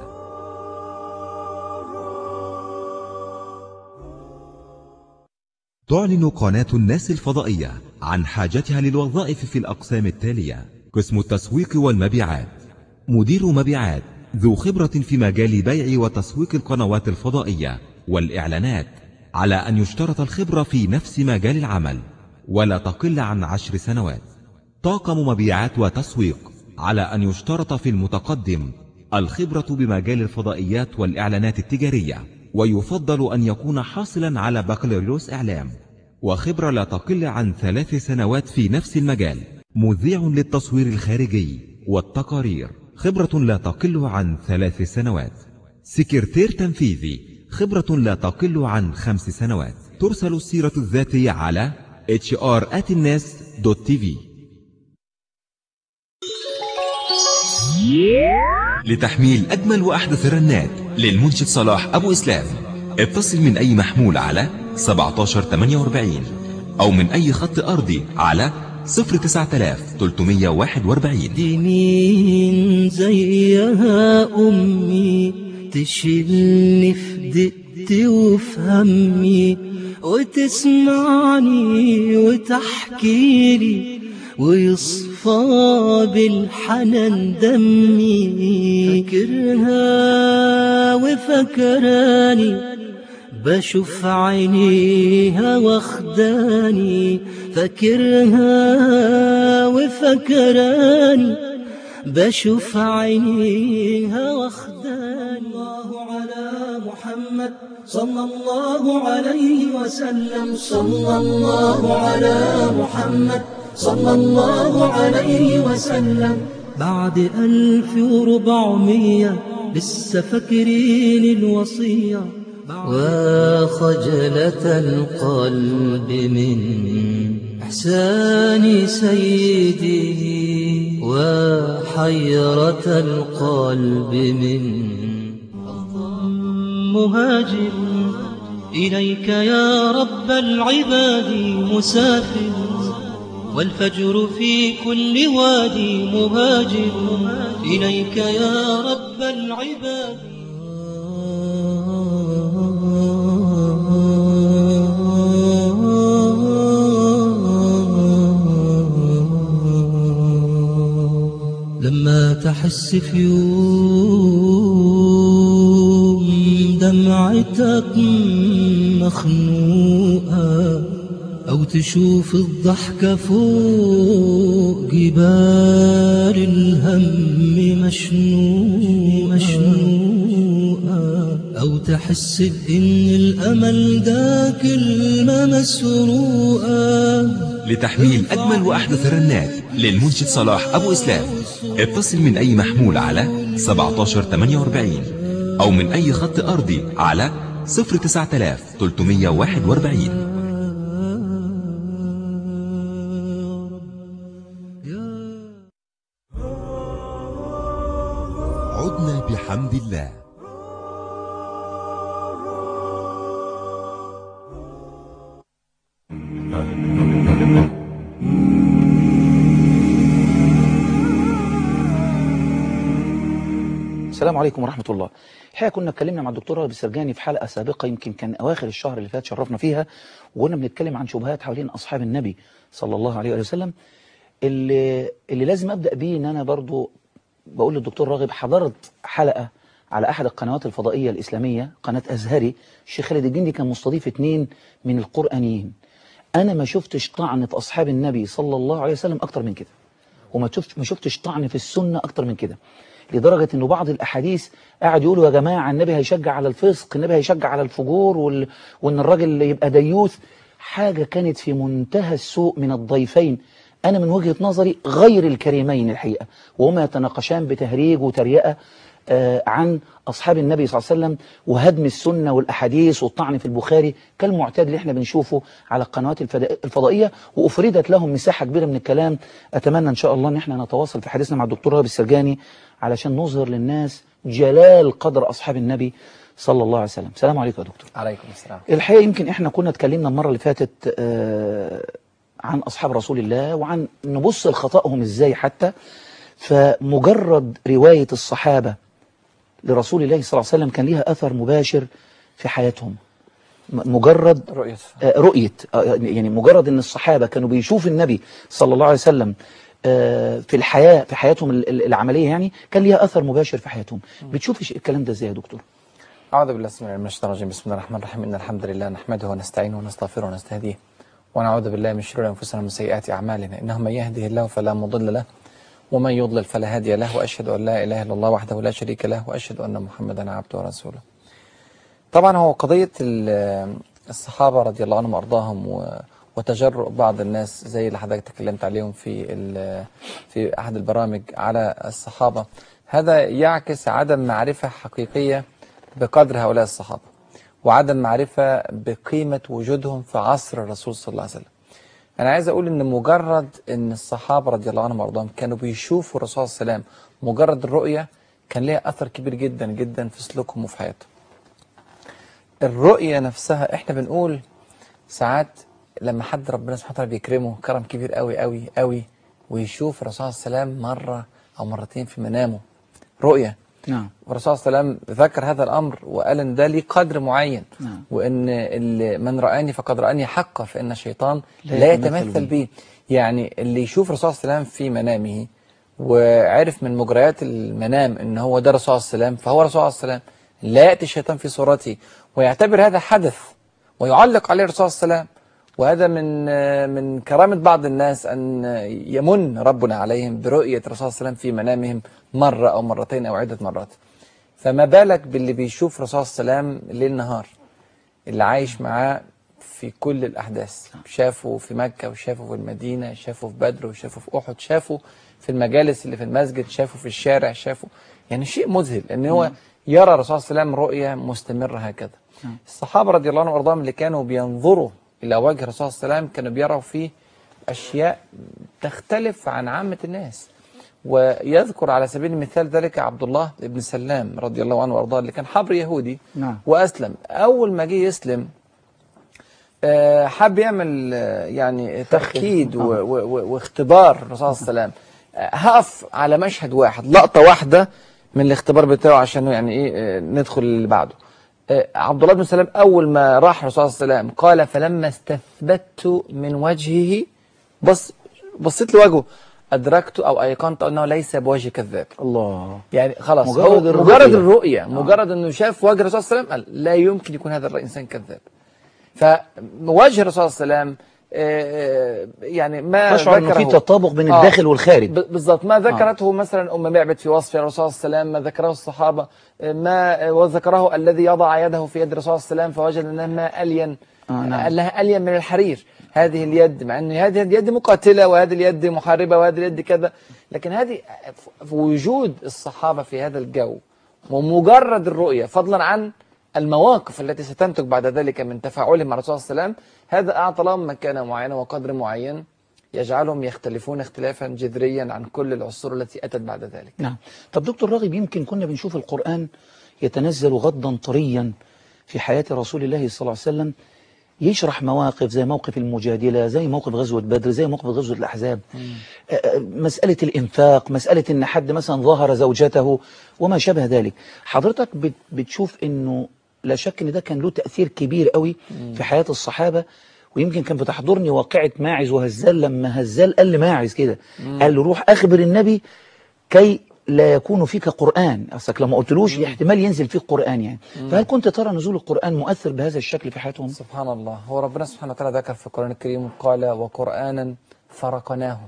تعلن قناة الناس الفضائية عن حاجتها للوظائف في الأقسام التالية قسم التسويق والمبيعات مدير مبيعات ذو خبرة في مجال بيع وتسويق القنوات الفضائية والإعلانات على أن يشترط الخبرة في نفس مجال العمل ولا تقل عن عشر سنوات طاقم مبيعات وتسويق على أن يشترط في المتقدم الخبرة بمجال الفضائيات والإعلانات التجارية ويفضل أن يكون حاصلا على بكالوريوس إعلام وخبرة لا تقل عن ثلاث سنوات في نفس المجال مذيع للتصوير الخارجي والتقارير خبرة لا تقل عن ثلاث سنوات سكرتير تنفيذي خبرة لا تقل عن خمس سنوات ترسل السيرة الذاتية على hr@الناس.tv لتحميل أجمل وأحدث الرنات للمنشد صلاح أبو إسلام اتصل من أي محمول على 1748 أو من أي خط أرضي على 09341 دي مين زيها أمي تشيلني في دقتي وفي همي وتسمعني وتحكي لي ويصفى بالحنان دمي فاكرها وفكراني بشوف عينيها واخداني فاكرها وفكراني بشوف عينيها واخداني الله على محمد صلى الله عليه وسلم صلى الله على محمد صلى الله عليه وسلم بعد ألف وربعمية لسه فاكرين الوصية وخجلة القلب من إحسان سيدي وحيرة القلب من مهاجر إليك يا رب العباد مسافر والفجر في كل وادي مهاجر إليك يا رب العباد لما تحس في يوم دمعتك مخنوقة أو تشوف الضحكة فوق جبال الهم مشنوقة مشنوقة أو تحس بإن الأمل ده كلمة مسروقة لتحميل أجمل وأحدث الرنات للمنشد صلاح أبو إسلام اتصل من أي محمول على 1748 أو من أي خط أرضي على 09341 عدنا بحمد الله السلام عليكم ورحمة الله الحقيقة كنا اتكلمنا مع الدكتور راغب السرجاني في حلقة سابقة يمكن كان أواخر الشهر اللي فات شرفنا فيها وقلنا بنتكلم عن شبهات حوالين أصحاب النبي صلى الله عليه وآله وسلم اللي, اللي لازم أبدأ بيه إن أنا برضو بقول للدكتور راغب حضرت حلقة على أحد القنوات الفضائية الإسلامية قناة أزهري الشيخ خالد الجندي كان مستضيف اتنين من القرآنيين أنا ما شفتش طعن في أصحاب النبي صلى الله عليه وسلم أكتر من كده وما شفت ما شفتش طعن في السنة أكتر من كده لدرجة أنه بعض الأحاديث قاعد يقولوا يا جماعة النبي هيشجع على الفسق النبي هيشجع على الفجور وال... وأن الراجل يبقى ديوث حاجة كانت في منتهى السوء من الضيفين أنا من وجهة نظري غير الكريمين الحقيقة وهما يتناقشان بتهريج وتريقة آه، عن أصحاب النبي صلى الله عليه وسلم وهدم السنة والأحاديث والطعن في البخاري كالمعتاد اللي احنا بنشوفه على القنوات الفدا- الفضائية وأفردت لهم مساحة كبيرة من الكلام أتمنى إن شاء الله إن احنا نتواصل في حديثنا مع الدكتور رابي السرجاني علشان نظهر للناس جلال قدر أصحاب النبي صلى الله عليه وسلم السلام عليكم يا دكتور عليكم السلام الحقيقة يمكن احنا كنا اتكلمنا المرة اللي فاتت آه، عن أصحاب رسول الله وعن نبص لخطأهم ازاي حتى فمجرد رواية الصحابة لرسول الله صلى الله عليه وسلم كان ليها أثر مباشر في حياتهم م- مجرد رؤية آه، رؤية آه، يعني مجرد ان الصحابة كانوا بيشوفوا النبي صلى الله عليه وسلم آه، في الحياة في حياتهم ال- ال- العملية يعني كان ليها أثر مباشر في حياتهم بتشوف الش- الكلام ده ازاي يا دكتور أعوذ بالله السميع العليم من الشيطان الرجيم بسم الله الرحمن الرحيم إن الحمد لله نحمده ونستعينه ونستغفره ونستهديه ونعوذ بالله من شرور أنفسنا ومن سيئات أعمالنا إنه من يهده الله فلا مضل له ومن يضلل فلا هادي له وأشهد أن لا إله إلا الله وحده لا شريك له وأشهد أن محمدا عبده ورسوله طبعا هو قضية ال- الصحابة رضي الله عنهم وأرضاهم و- وتجرؤ بعض الناس زي اللي حضرتك تكلمت عليهم في ال- في أحد البرامج على الصحابة هذا يعكس عدم معرفة حقيقية بقدر هؤلاء الصحابة وعدم معرفة بقيمة وجودهم في عصر الرسول صلى الله عليه وسلم أنا عايز أقول إن مجرد إن الصحابة رضي الله عنهم وأرضاهم كانوا بيشوفوا الرسول صلى الله عليه وسلم مجرد الرؤية كان ليها أثر كبير جدا جدا في سلوكهم وفي حياتهم الرؤية نفسها احنا بنقول ساعات لما حد ربنا سبحانه وتعالى بيكرمه كرم كبير قوي قوي قوي ويشوف الرسول صلى الله عليه وسلم مرة أو مرتين في منامه رؤية نعم والرسول صلى الله عليه وسلم ذكر هذا الأمر وقال إن ده ليه قدر معين نعم. وإن اللي من رآني فقد رآني حقا فإن الشيطان لا لا يتمثل يتمثل بي. بي يعني اللي يشوف الرسول صلى الله عليه وسلم في منامه وعرف من مجريات المنام ان هو ده الرسول صلى الله عليه وسلم فهو الرسول صلى الله عليه وسلم لا ياتي الشيطان في صورته ويعتبر هذا حدث ويعلق عليه الرسول صلى الله عليه وسلم وهذا من من كرامة بعض الناس أن يمن ربنا عليهم برؤية الرسول صلى الله عليه وسلم في منامهم مرة أو مرتين أو عدة مرات فما بالك باللي بيشوف الرسول صلى الله عليه وسلم ليل نهار اللي عايش معاه في كل الأحداث شافه في مكة وشافه في المدينة شافه في بدر وشافه في أحد شافه في المجالس اللي في المسجد شافه في الشارع شافه يعني شيء مذهل ان هو يرى الرسول صلى الله عليه وسلم رؤية مستمرة هكذا الصحابة رضي الله عنهم وارضاهم اللي كانوا بينظروا إلى وجه الرسول صلى الله عليه وسلم كانوا بيروا فيه أشياء تختلف عن عامة الناس ويذكر على سبيل المثال ذلك عبد الله بن سلام رضي الله عنه وارضاه اللي كان حبر يهودي نعم وأسلم أول ما جه يسلم آه، حب يعمل آه، يعني تأكيد و- و- و- واختبار الرسول صلى الله عليه وسلم آه، هقف على مشهد واحد لقطة واحدة من الاختبار بتاعه عشان يعني ايه آه، ندخل اللي بعده آه، عبد الله بن سلام أول ما راح الرسول صلى الله عليه وسلم قال فلما استثبت من وجهه بص بصيت لوجهه أدركت أو أيقنت أنه ليس بوجه كذاب الله يعني خلاص مجرد هو الرؤية. مجرد الرؤية مجرد انه شاف وجه الرسول صلى الله عليه وسلم قال لا يمكن يكون هذا الانسان كذاب فوجه الرسول صلى الله عليه وسلم آه، يعني ما تشعر انه في ذكره- تطابق بين آه، الداخل والخارج ب- بالضبط ما ذكرته مثلا ام معبد في وصف الرسول صلى الله عليه وسلم ما ذكره الصحابه آه، ما آه، وذكره الذي يضع يده في يد الرسول صلى الله عليه وسلم فوجد انها ما الين آه، نعم. قال لها الين من الحرير هذه اليد مع ان هذه اليد مقاتله وهذه اليد محاربه وهذه اليد كذا لكن هذه ف- في وجود الصحابه في هذا الجو ومجرد الرؤيه فضلا عن المواقف التي ستنتج بعد ذلك من تفاعلهم مع الرسول صلى الله عليه وسلم هذا اعطى لهم مكانه معينه وقدر معين يجعلهم يختلفون اختلافا جذريا عن كل العصور التي اتت بعد ذلك نعم طب دكتور راغب يمكن كنا بنشوف القرآن يتنزل غضا طريا في حياة رسول الله صلى الله عليه وسلم يشرح مواقف زي موقف المجادلة زي موقف غزوة بدر زي موقف غزوة الأحزاب آه، مسألة الإنفاق مسألة إن حد مثلا ظهر زوجته وما شابه ذلك حضرتك بت- بتشوف إنه لا شك إن ده كان له تأثير كبير قوي في حياة الصحابة ويمكن كان بتحضرني واقعة ماعز وهزال لما هزال قال لماعز كده قال له روح أخبر النبي كي لا يكون فيك قرآن أصلك لما قلتلوش احتمال ينزل فيك قرآن يعني فهل كنت ترى نزول القرآن مؤثر بهذا الشكل في حياتهم؟ سبحان الله هو ربنا سبحانه وتعالى ذكر في القرآن الكريم قال وقرآنا فرقناه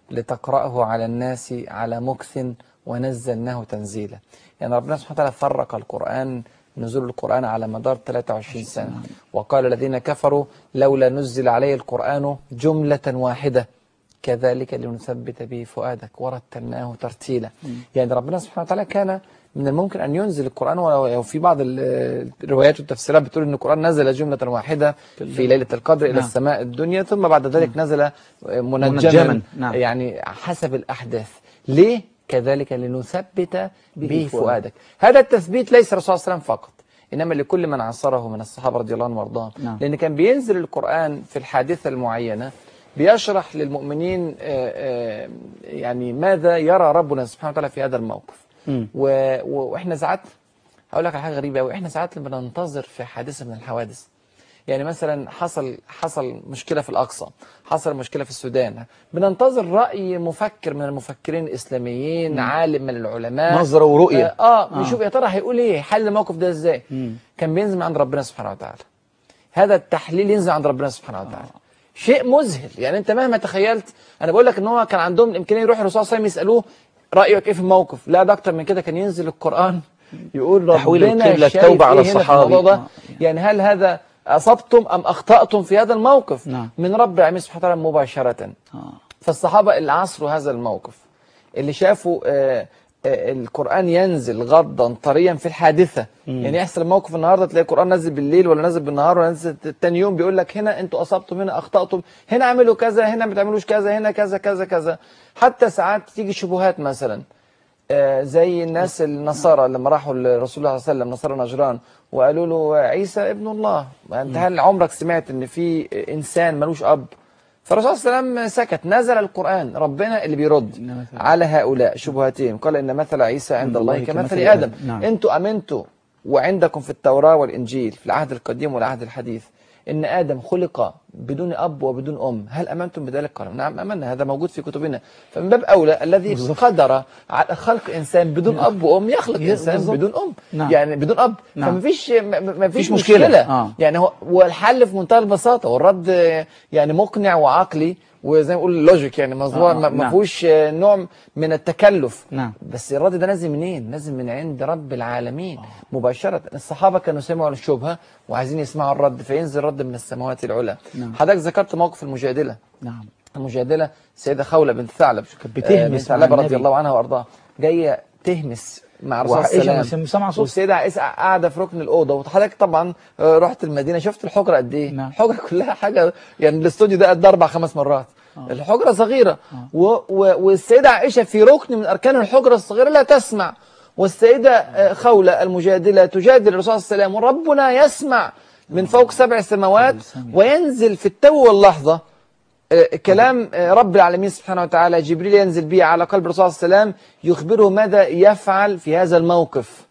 لتقرأه على الناس على مكث ونزلناه تنزيلا يعني ربنا سبحانه وتعالى فرق القرآن نزول القرآن على مدار 23 سنة وقال الذين كفروا لولا نزل عليه القرآن جملة واحدة كذلك لنثبت به فؤادك ورتلناه ترتيلا يعني ربنا سبحانه وتعالى كان من الممكن أن ينزل القرآن ولو في بعض ال- الروايات والتفسيرات بتقول أن القرآن نزل جملة واحدة في ليلة القدر إلى نعم. السماء الدنيا ثم بعد ذلك نزل منجما منجما، نعم. يعني حسب الأحداث ليه؟ كذلك لنثبت به به فؤادك هذا التثبيت ليس الرسول صلى الله عليه وسلم فقط إنما لكل من عاصره من الصحابة رضي الله عنهم وارضاهم نعم. لأن كان بينزل القرآن في الحادثة المعينة بيشرح للمؤمنين آه، آه، يعني ماذا يرى ربنا سبحانه وتعالى في هذا الموقف مم. و- و- واحنا ساعات هقول لك على حاجه غريبه قوي احنا ساعات لما ننتظر في حادثه من الحوادث يعني مثلا حصل حصل مشكله في الاقصى حصل مشكله في السودان بننتظر راي مفكر من المفكرين الاسلاميين عالم من العلماء نظرة ورؤية. اه, آه, آه. نشوف يا ترى هيقول ايه حل الموقف ده ازاي كان بينزل من عند ربنا سبحانه وتعالى هذا التحليل ينزل عند ربنا سبحانه وتعالى شيء مذهل يعني انت مهما تخيلت انا بقول لك ان هو كان عندهم الامكانيه يروحوا الرسول صلى الله عليه وسلم يسالوه رايك ايه في الموقف لا ده اكتر من كده كان ينزل القران يقول تحويل ربنا القبلة، شايف التوبة على إيه هنا في الصحابي. الموضوع ده آه. يعني هل هذا اصبتم ام اخطاتم في هذا الموقف نعم. من رب العالمين سبحانه وتعالى مباشره آه. فالصحابة اللي عصروا هذا الموقف اللي شافوا آه، آه، القرآن ينزل غضا طريا في الحادثة يعني يحصل موقف النهاردة تلاقي القرآن نزل بالليل ولا نزل بالنهار ولا نزل تاني يوم بيقول لك هنا انتوا أصبتم هنا أخطأتم هنا اعملوا كذا هنا ما تعملوش كذا هنا كذا كذا كذا حتى ساعات تيجي شبهات مثلا آه، زي الناس النصارى لما راحوا لرسول الله صلى الله عليه وسلم نصارى نجران وقالوا له عيسى ابن الله انت هل عمرك سمعت ان في انسان ملوش اب فالرسول صلى الله عليه وسلم سكت نزل القرآن ربنا اللي بيرد على هؤلاء شبهاتهم قال إن مثل عيسى عند الله كمثل آدم نعم. أنتوا أمنتوا وعندكم في التوراة والإنجيل في العهد القديم والعهد الحديث إن آدم خلق بدون أب وبدون أم هل أمنتم بذلك قالوا نعم أمنا هذا موجود في كتبنا فمن باب أولى الذي قدر على خلق إنسان بدون أب وأم يخلق ي- إنسان بالظبط. بدون أم نعم. يعني بدون أب نعم. فمفيش م- م- مفيش فيش مشكلة. مشكلة, آه. يعني هو والحل في منتهى البساطة والرد آه، يعني مقنع وعقلي وزي ما بقول لوجيك يعني موضوع آه، ما نعم. ما فيهوش آه، نوع من التكلف نعم. بس الرد ده نازل منين؟ نازل من عند رب العالمين مباشرة الصحابة كانوا سمعوا الشبهة وعايزين يسمعوا الرد فينزل رد من السماوات العلى نعم. حضرتك ذكرت موقف المجادلة نعم المجادلة سيدة خولة بنت ثعلب كانت بتهمس آه، بنت مع ثعلبة رضي النبي. الله عنها وارضاها جايه تهمس مع الرسول وعائشة صلى الله مسم- عليه سمع وسلم صوت. والسيدة عائشة قاعدة في ركن الأوضة وحضرتك طبعا آه، رحت المدينة شفت الحجرة قد إيه؟ نعم. الحجرة كلها حاجة يعني الاستوديو ده قد أربع خمس مرات الحجرة صغيرة و و والسيدة عائشة في ركن من أركان الحجرة الصغيرة لا تسمع والسيدة آه، خولة المجادلة تجادل الرسول صلى الله عليه وسلم وربنا يسمع من فوق سبع سماوات وينزل في التو واللحظة آه، كلام آه، رب العالمين سبحانه وتعالى جبريل ينزل به على قلب الرسول صلى الله عليه وسلم يخبره ماذا يفعل في هذا الموقف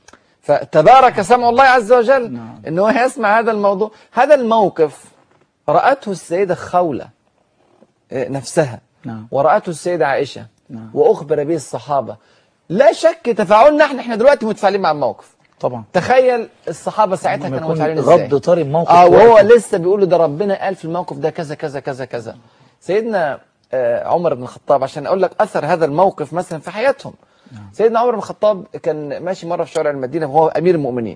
فتبارك سمع الله عز وجل نعم. ان هو يسمع هذا الموضوع هذا الموقف رأته السيدة خولة آه، نفسها نعم. ورأته السيدة عائشة نعم. وأخبر به الصحابة لا شك تفاعلنا احنا احنا دلوقتي متفاعلين مع الموقف طبعا تخيل الصحابة ساعتها لما كانوا يكون متفاعلين ازاي غض طري الموقف اه في وهو وقته. لسه بيقول له ده ربنا قال في الموقف ده كذا كذا كذا كذا سيدنا آه، عمر بن الخطاب عشان اقول لك اثر هذا الموقف مثلا في حياتهم سيدنا عمر بن الخطاب كان ماشي مره في شارع المدينه وهو امير المؤمنين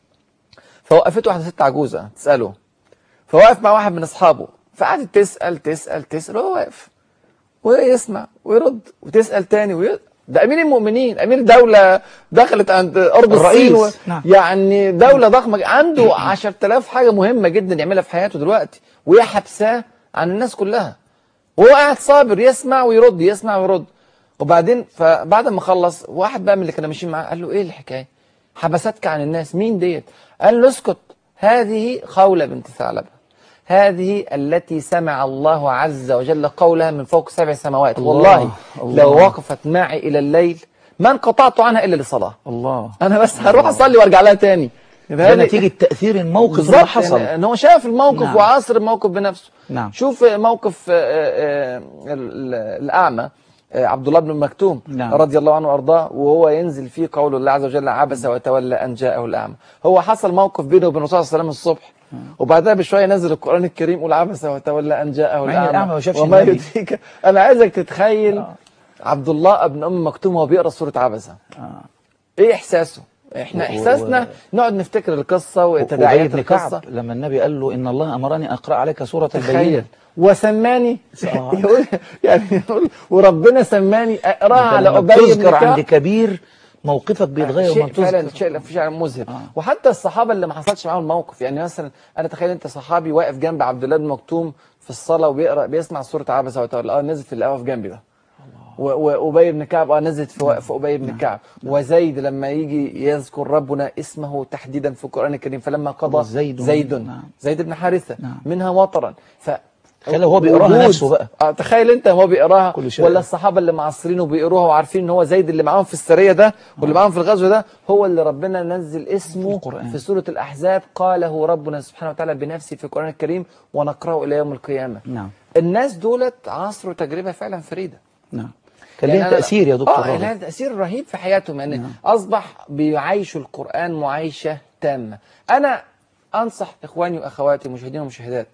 فوقفته واحده ست عجوزه تساله فوقف مع واحد من اصحابه فقعدت تسال تسال تسال وهو واقف ويسمع ويرد وتسال تاني وي... ده امير المؤمنين امير دوله دخلت عند ارض الرئيس. الصين و... نعم. يعني دوله ضخمه عنده 10000 حاجه مهمه جدا يعملها في حياته دلوقتي وهي حبساه عن الناس كلها وهو قاعد صابر يسمع ويرد يسمع ويرد وبعدين فبعد ما خلص واحد بقى من اللي كانوا ماشيين معاه قال له ايه الحكايه حبستك عن الناس مين ديت قال له اسكت هذه خولة بنت ثعلبة هذه التي سمع الله عز وجل قولها من فوق سبع سماوات الله، والله الله. لو وقفت معي إلى الليل ما انقطعت عنها إلا لصلاة الله أنا بس هروح أصلي وارجع لها تاني ده نتيجة تأثير الموقف اللي بالظبط حصل يعني ان هو شاف الموقف نعم. وعاصر الموقف بنفسه نعم. شوف موقف آه، آه، ال- ال- الاعمى آه، عبد الله بن مكتوم نعم. رضي الله عنه وارضاه وهو ينزل فيه قول الله عز وجل عبس وتولى ان جاءه الاعمى هو حصل موقف بينه وبين الرسول صلى الله عليه وسلم الصبح وبعدها بشويه نزل القران الكريم قول عبس وتولى ان جاءه مع إن الاعمى الأعمى ما شافش وما النبي. يدريك انا عايزك تتخيل عبد الله ابن ام مكتوم وهو بيقرا سوره عبسه ايه احساسه احنا و- و- احساسنا نقعد نفتكر القصه وأبي وتداعيات بن القصه كعب لما النبي قال له إن الله أمرني أقرأ عليك سورة تخيل البينة وسماني آه. يقول يعني يقول وربنا سماني اقراها على لما ابي بن بتذكر عند كعب كبير موقفك بيتغير شيء وما فعلا تذكر شيء فعلا مذهل وحتى الصحابه اللي ما حصلش معاهم الموقف يعني مثلا انا تخيل انت صحابي واقف جنب عبد الله بن مكتوم في الصلاه وبيقرا بيسمع سوره عبسه وتولى اه نزل في الاول في جنبي بقى و- و- وابي بن كعب اه نزلت في وقف ابي بن كعب وزيد لما يجي يذكر ربنا اسمه تحديدا في القران الكريم فلما قضى زيد. زيد نعم. زيد بن حارثه نعم. منها وطرا ف تخيل هو بيقراها وجود- نفسه بقى. اه تخيل انت هو بيقراها كل شيء. ولا الصحابه اللي معصرينه وبيقروها وعارفين ان هو زيد اللي معاهم في السريه ده واللي معاهم في الغزو ده هو اللي ربنا نزل اسمه القرآن. في سوره الاحزاب قاله ربنا سبحانه وتعالى بنفسه في القران الكريم ونقراه الى يوم القيامه نعم الناس دولت عصروا تجربه فعلا فريده نعم كان يعني ليها أنا- تأثير يا دكتور اه راغب. لها تأثير رهيب في حياتهم يعني أصبح بيعيشوا القرآن معايشة تامة أنا أنصح إخواني وأخواتي مشاهدين ومشاهدات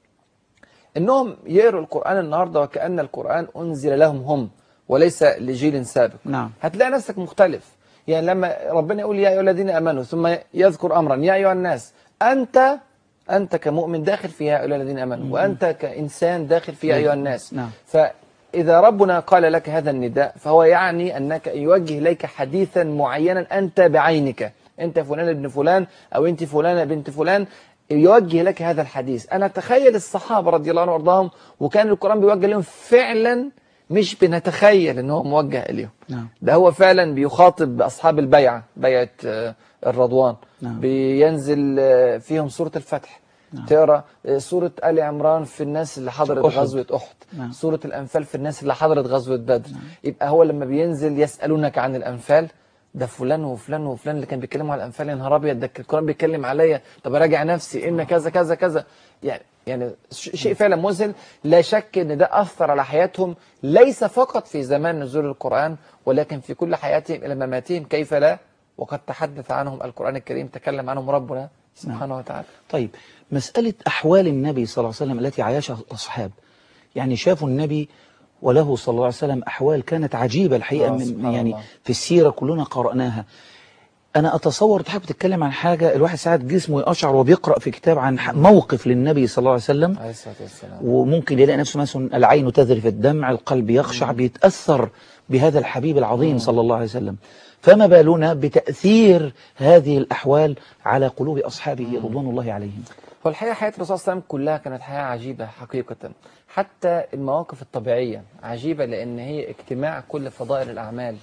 إنهم يقروا القرآن النهاردة وكأن القرآن أنزل لهم هم وليس لجيل سابق نعم. هتلاقي نفسك مختلف يعني لما ربنا يقول يا أيها الذين آمنوا ثم يذكر أمرا يا أيها الناس أنت أنت كمؤمن داخل في يا أيها الذين آمنوا وأنت كإنسان داخل في يا أيها الناس نعم. فإذا ربنا قال لك هذا النداء فهو يعني أنك يوجه إليك حديثا معينا أنت بعينك أنت فلان ابن فلان أو أنت فلانة بنت فلان يوجه لك هذا الحديث أنا تخيل الصحابة رضي الله عنهم وارضاهم وكان القرآن بيوجه لهم فعلا مش بنتخيل ان هو موجه اليهم نعم. ده هو فعلا بيخاطب اصحاب البيعه بيعه آه، الرضوان نعم. بينزل آه، فيهم سوره الفتح تقرا آه، سوره ال عمران في الناس اللي حضرت أحد. غزوه احد نعم. سوره الانفال في الناس اللي حضرت غزوه بدر يبقى هو لما بينزل يسالونك عن الانفال ده فلان وفلان وفلان اللي كان بيتكلموا على الانفال يا نهار ابيض ده القران بيتكلم عليا طب اراجع نفسي ان كذا كذا كذا يعني يعني ش- شيء فعلا مذهل لا شك ان ده اثر على حياتهم ليس فقط في زمان نزول القران ولكن في كل حياتهم الى مماتهم كيف لا وقد تحدث عنهم القران الكريم تكلم عنهم ربنا سبحانه وتعالى طيب مسألة أحوال النبي صلى الله عليه وسلم التي عايشها الأصحاب يعني شافوا النبي وله صلى الله عليه وسلم أحوال كانت عجيبة الحقيقة آه، من سبحان يعني الله. في السيرة كلنا قرأناها أنا أتصور تحب تتكلم عن حاجة الواحد ساعات جسمه يقشعر وبيقرأ في كتاب عن ح- موقف للنبي صلى الله عليه وسلم عليه الصلاه والسلام وممكن يلاقي نفسه مثلا العين تذرف الدمع القلب يخشع بيتأثر بهذا الحبيب العظيم صلى الله عليه وسلم فما بالنا بتأثير هذه الأحوال على قلوب أصحابه رضوان الله عليهم هو الحقيقة حياة الرسول صلى الله عليه وسلم كلها كانت حياة عجيبة حقيقة حتى المواقف الطبيعية عجيبة لأن هي اجتماع كل فضائل الأعمال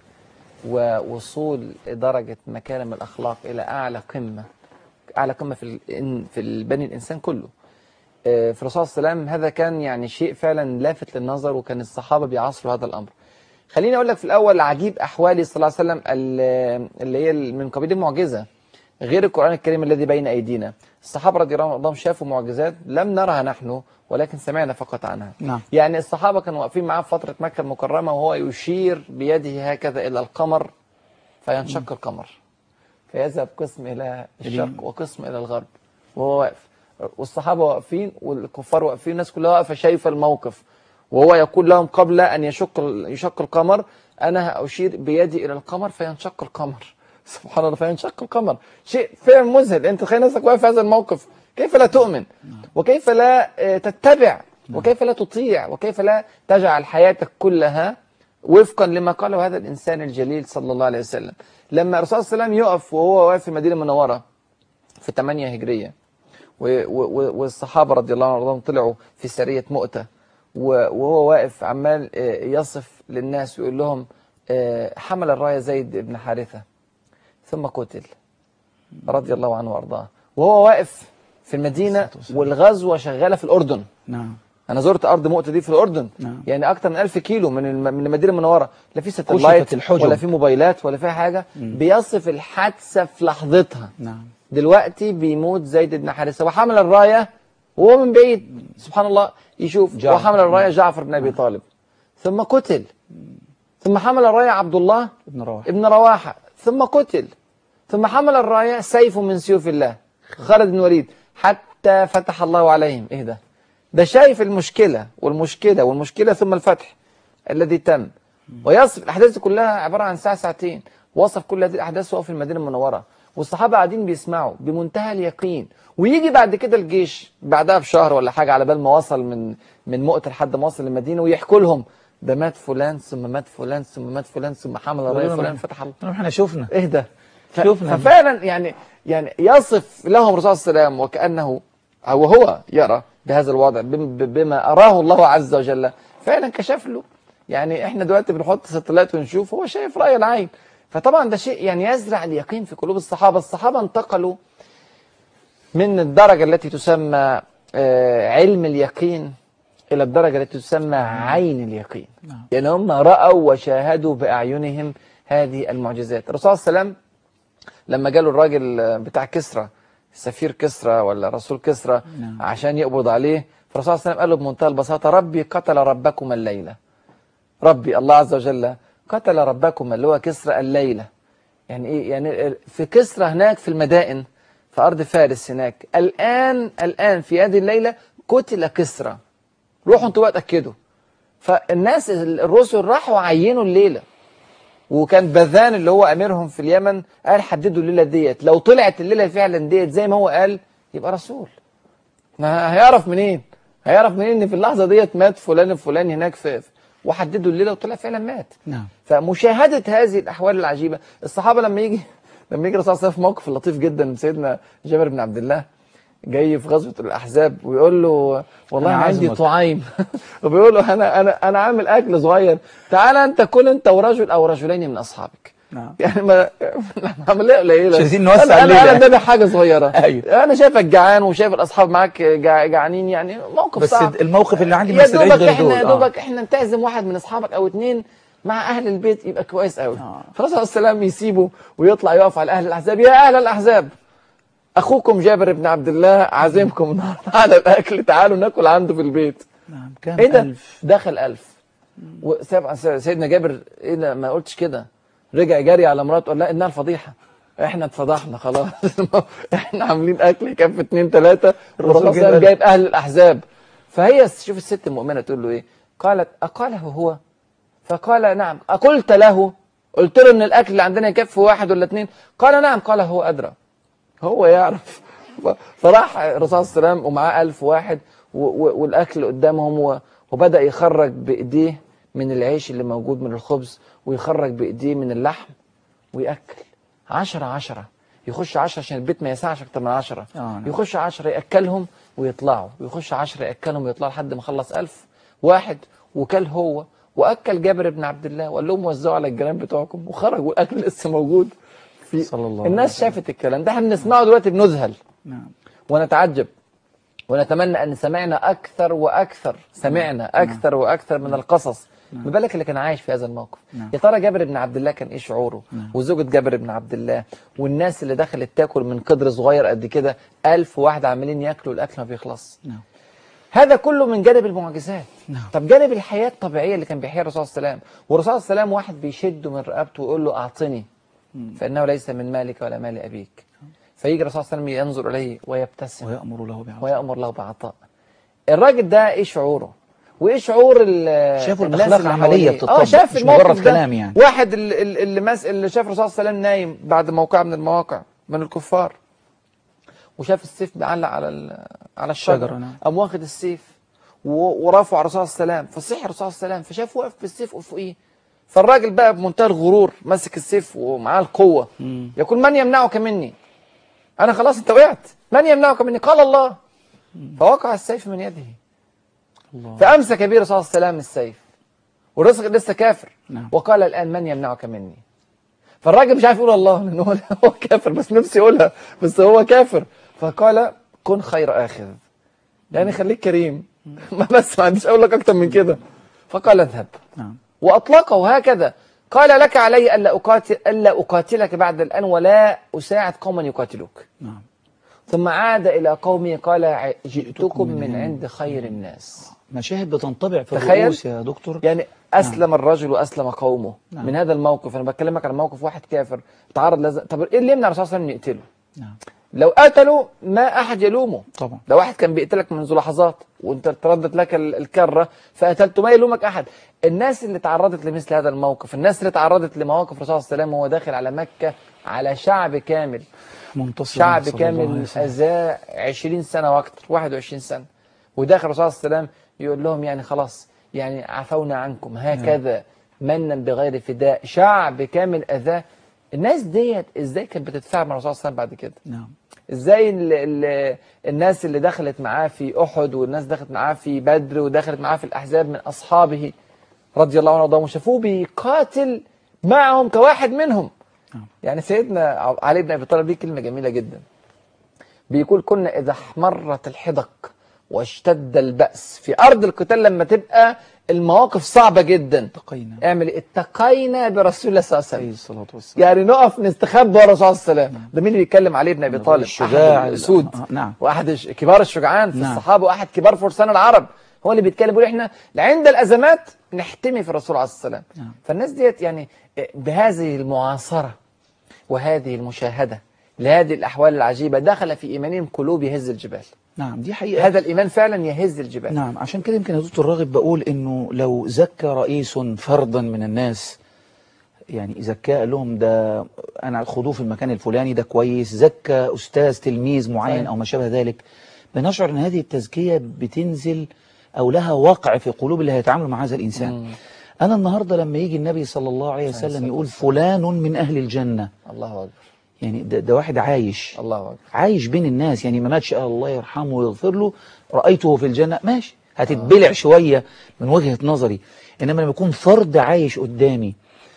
ووصول درجة مكارم الأخلاق إلى أعلى قمة أعلى قمة في ال- في البني الإنسان كله آه، في الرسول صلى الله عليه وسلم هذا كان يعني شيء فعلا لافت للنظر وكان الصحابة بيعاصروا هذا الأمر خليني أقول لك في الأول عجيب أحوالي صلى الله عليه وسلم ال- اللي هي من قبيل المعجزة غير القرآن الكريم الذي بين أيدينا الصحابة رضي الله عنهم شافوا معجزات لم نرها نحن ولكن سمعنا فقط عنها نعم. يعني الصحابة كانوا واقفين معاه في فترة مكة المكرمة وهو يشير بيده هكذا إلى القمر فينشق القمر فيذهب قسم إلى الشرق وقسم إلى الغرب وهو واقف والصحابة واقفين والكفار واقفين الناس كلها واقفة شايفة الموقف وهو يقول لهم قبل أن يشق يشق القمر أنا أشير بيدي إلى القمر فينشق القمر سبحان الله فينشق القمر شيء فعلا مذهل أنت تخيل نفسك واقف في هذا الموقف كيف لا تؤمن وكيف لا آه، تتبع وكيف لا تطيع وكيف لا تجعل حياتك كلها وفقا لما قاله هذا الإنسان الجليل صلى الله عليه وسلم لما الرسول صلى الله عليه وسلم يقف وهو واقف في المدينة المنورة في 8 هجرية و- و- والصحابة رضي الله عنهم طلعوا في سرية مؤتة و- وهو واقف عمال آه، يصف للناس ويقول لهم آه، حمل الراية زيد بن حارثة ثم قتل رضي الله عنه وارضاه وهو واقف في المدينة والغزوة شغالة في الأردن نعم أنا زرت أرض مؤتة دي في الأردن نعم. يعني أكتر من ألف كيلو من الم- من المدينة المنورة لا في ساتلايت كشفت الحجب. ولا في موبايلات ولا في حاجة بيصف الحادثة في لحظتها نعم دلوقتي بيموت زيد بن حارثة وحمل الراية وهو من بعيد سبحان الله يشوف جعفر. وحمل الراية جعفر بن أبي طالب ثم قتل ثم حمل الراية عبد الله ابن رواحه ابن رواحة ثم قتل ثم حمل الراية سيف من سيوف الله خالد بن الوليد حتى فتح الله عليهم ايه ده ده شايف المشكلة والمشكلة والمشكلة ثم الفتح الذي تم ويصف الأحداث دي كلها عبارة عن ساعة ساعتين وصف كل هذه الأحداث وهو في المدينة المنورة والصحابة قاعدين بيسمعوا بمنتهى اليقين ويجي بعد كده الجيش بعدها بشهر ولا حاجة على بال ما وصل من من مؤتة لحد ما وصل المدينة ويحكوا لهم ده مات فلان ثم مات فلان ثم مات فلان ثم حمل الراية يقولون فلان أنا- فتح الله احنا شفنا ايه ده ف- شفنا. ففعلا يعني يعني يصف لهم الرسول صلى الله عليه وسلم وكانه او هو يرى بهذا الوضع بم- بما اراه الله عز وجل فعلا كشف له يعني احنا دلوقتي بنحط ستلايت ونشوف هو شايف راي العين فطبعا ده شيء يعني يزرع اليقين في قلوب الصحابه الصحابه انتقلوا من الدرجه التي تسمى آه، علم اليقين الى الدرجه التي تسمى عين اليقين يعني هم راوا وشاهدوا باعينهم هذه المعجزات الرسول صلى الله عليه وسلم لما جاله الراجل بتاع كسرى سفير كسرى ولا رسول كسرى نعم. عشان يقبض عليه فالرسول صلى الله عليه وسلم قال له بمنتهى البساطة ربي قتل ربكم الليلة ربي الله عز وجل قتل ربكم اللي هو كسرى الليلة يعني ايه يعني في كسرى هناك في المدائن في أرض فارس هناك الآن الآن في هذه الليلة قتل كسرى روحوا انتوا بقى تأكدوا فالناس الرسل راحوا عينوا الليلة وكان بذان اللي هو اميرهم في اليمن قال حددوا الليله ديت لو طلعت الليله فعلا ديت زي ما هو قال يبقى رسول ما هيعرف منين هيعرف منين ان في اللحظه ديت مات فلان الفلاني هناك في في- وحددوا الليله وطلع فعلا مات نعم فمشاهده هذه الاحوال العجيبه الصحابه لما يجي لما يجي الرسول صلى الله عليه وسلم في موقف لطيف جدا من سيدنا جابر بن عبد الله جاي في غزوه الاحزاب ويقول له والله أنا أنا عندي عازمك. طعيم وبيقول له انا انا انا عامل اكل صغير تعال انت كل انت ورجل او رجلين من اصحابك نعم يعني ما عمليه قليله مش عايزين نوسع انا الليلة. انا ده حاجه صغيره أيوة. انا شايفك جعان وشايف الاصحاب معاك جع- جعانين يعني موقف بس صعب الموقف اللي عندي ما يا يستدعيش دوبك غير احنا دول يا آه. دوبك احنا نتعزم واحد من اصحابك او اتنين مع اهل البيت يبقى كويس قوي آه. فالرسول عليه السلام يسيبه ويطلع يقف على اهل الاحزاب يا اهل الاحزاب اخوكم جابر بن عبد الله عازمكم النهارده على الاكل تعالوا ناكل عنده في البيت نعم كام ايه ده ألف دخل ألف وساب سيدنا جابر ايه ده ما قلتش كده رجع جري على مراته قال لا انها الفضيحه احنا اتفضحنا خلاص احنا عاملين اكل يكفي اتنين تلاته الرسول والرسول جايب جايب, جايب اهل الاحزاب فهي شوف الست المؤمنه تقول له ايه قالت اقاله هو فقال نعم اقلت له قلت له ان الاكل اللي عندنا يكفي واحد ولا اتنين قال نعم قال هو ادرى هو يعرف ف- فراح الرسول صلى الله عليه وسلم ومعاه ألف واحد و- و- والأكل قدامهم و- وبدأ يخرج بإيديه من العيش اللي موجود من الخبز ويخرج بإيديه من اللحم ويأكل عشرة عشرة يخش عشرة عشان البيت ما يسعش أكتر من عشرة آه، نعم. يخش عشرة يأكلهم ويطلعوا ويخش عشرة يأكلهم ويطلعوا لحد ما خلص ألف واحد وكل هو وأكل جابر بن عبد الله وقال لهم وزعوا على الجيران بتوعكم وخرج والأكل لسه موجود في صلى الله الناس عليه شافت الكلام ده احنا بنسمعه دلوقتي بنذهل نعم ونتعجب ونتمنى ان سمعنا اكثر واكثر سمعنا اكثر واكثر من القصص ما بالك اللي كان عايش في هذا الموقف نعم. يا ترى جابر بن عبد الله كان ايه شعوره نعم. وزوجة جابر بن عبد الله والناس اللي دخلت تاكل من قدر صغير قد كده ألف واحد عمالين ياكلوا الاكل ما بيخلص نعم هذا كله من جانب المعجزات نعم. طب جانب الحياة الطبيعية اللي كان بيحييها الرسول صلى الله عليه وسلم والرسول صلى الله عليه وسلم واحد بيشده من رقبته ويقول له أعطني فإنه ليس من مالك ولا مال أبيك فيجي الرسول صلى الله عليه وسلم ينظر إليه ويبتسم ويأمر له بعض ويأمر له بعطاء الراجل ده ايه شعوره وايه شعور ال- شافوا الناس الأخلاق اللي العملية حواليه؟ بتطبق، اه شاف مش الموقف مجرد ده كلام يعني. واحد اللي, اللي- اللي, مس... اللي شاف الرسول صلى الله عليه وسلم نايم بعد موقع من المواقع من الكفار وشاف السيف معلق على ال- على الشجره شجرة، نعم. قام واخد السيف و- ورفعه على الرسول صلى الله عليه وسلم فصح الرسول صلى الله عليه وسلم فشاف واقف بالسيف فوقيه فالراجل بقى بمنتهى الغرور ماسك السيف ومعاه القوه يقول من يمنعك مني انا خلاص انت وقعت من يمنعك مني قال الله فوقع السيف من يده الله فامسك به الرسول صلى الله عليه وسلم السيف والرسول لسه كافر نعم. وقال الان من يمنعك مني فالراجل مش عارف يقول الله لان هو هو كافر بس نفسه يقولها بس هو كافر فقال كن خير آخذ يعني خليك كريم ما بس ما عنديش أقول لك أكتر من كده فقال اذهب نعم وأطلقه هكذا قال لك علي ألا أقاتل ألا أقاتلك بعد الآن ولا أساعد قوما يقاتلوك نعم ثم عاد إلى قومه قال ع- جئتكم من عند خير الناس مشاهد بتنطبع في تخيل. الرؤوس يا دكتور يعني أسلم الرجل وأسلم قومه نعم. من هذا الموقف أنا بكلمك عن موقف واحد كافر تعرض لز... طب إيه اللي يمنع الرسول صلى الله عليه وسلم يقتله نعم لو قتلوا ما أحد يلومه طبعا لو واحد كان بيقتلك منذ لحظات وانت تردد لك ال- الكرة فقتلته ما يلومك أحد الناس اللي تعرضت لمثل هذا الموقف الناس اللي تعرضت لمواقف الرسول صلى الله عليه وسلم وهو داخل على مكة على شعب كامل منتصر شعب صلى الله عليه كامل وسلم. أذاه 20 سنة وأكثر 21 سنة وداخل الرسول صلى الله عليه وسلم يقول لهم يعني خلاص يعني عفونا عنكم هكذا منا بغير فداء شعب كامل أذاه الناس ديت ازاي كانت بتتفاعل مع الرسول صلى الله عليه وسلم بعد كده نعم ازاي ال ال الناس اللي دخلت معاه في احد والناس دخلت معاه في بدر ودخلت معاه في الاحزاب من اصحابه رضي الله عنه وارضاهم وشافوه بيقاتل معهم كواحد منهم نعم. يعني سيدنا علي بن ابي طالب ليه كلمه جميله جدا بيقول كنا اذا احمرت الحدق واشتد البأس في ارض القتال لما تبقى المواقف صعبة جدا اتقينا اعمل إيه؟ اتقينا برسول الله صلى الله عليه عليه وسلم الصلاة والسلام يعني نقف نستخبى ورا الرسول صلى الله عليه وسلم ده مين اللي بيتكلم علي بن ابي طالب الشجاع أحد الاسود آه، نعم واحد الش- كبار الشجعان في نعم. الصحابه واحد كبار فرسان العرب هو اللي بيتكلم بيقول احنا عند الازمات نحتمي في الرسول عليه الصلاه والسلام نعم. فالناس ديت يعني بهذه المعاصره وهذه المشاهده لهذه الاحوال العجيبه دخل في ايمانهم قلوب يهز الجبال نعم دي حقيقة هذا الايمان فعلا يهز الجبال نعم عشان كده يمكن يا دكتور راغب بقول انه لو زكى رئيس فردا من الناس يعني زكاه قال لهم ده انا خدوه في المكان الفلاني ده كويس زكى استاذ تلميذ معين صحيح. او ما شابه ذلك بنشعر ان هذه التزكيه بتنزل او لها وقع في قلوب اللي هيتعاملوا مع هذا الانسان مم. انا النهارده لما يجي النبي صلى الله عليه صحيح وسلم صحيح. يقول فلان من اهل الجنه الله اكبر يعني ده, ده واحد عايش الله اكبر عايش بين الناس يعني ما ماتش آه الله يرحمه ويغفر له رأيته في الجنة ماشي هتتبلع شوية من وجهة نظري إنما لما يكون فرد عايش قدامي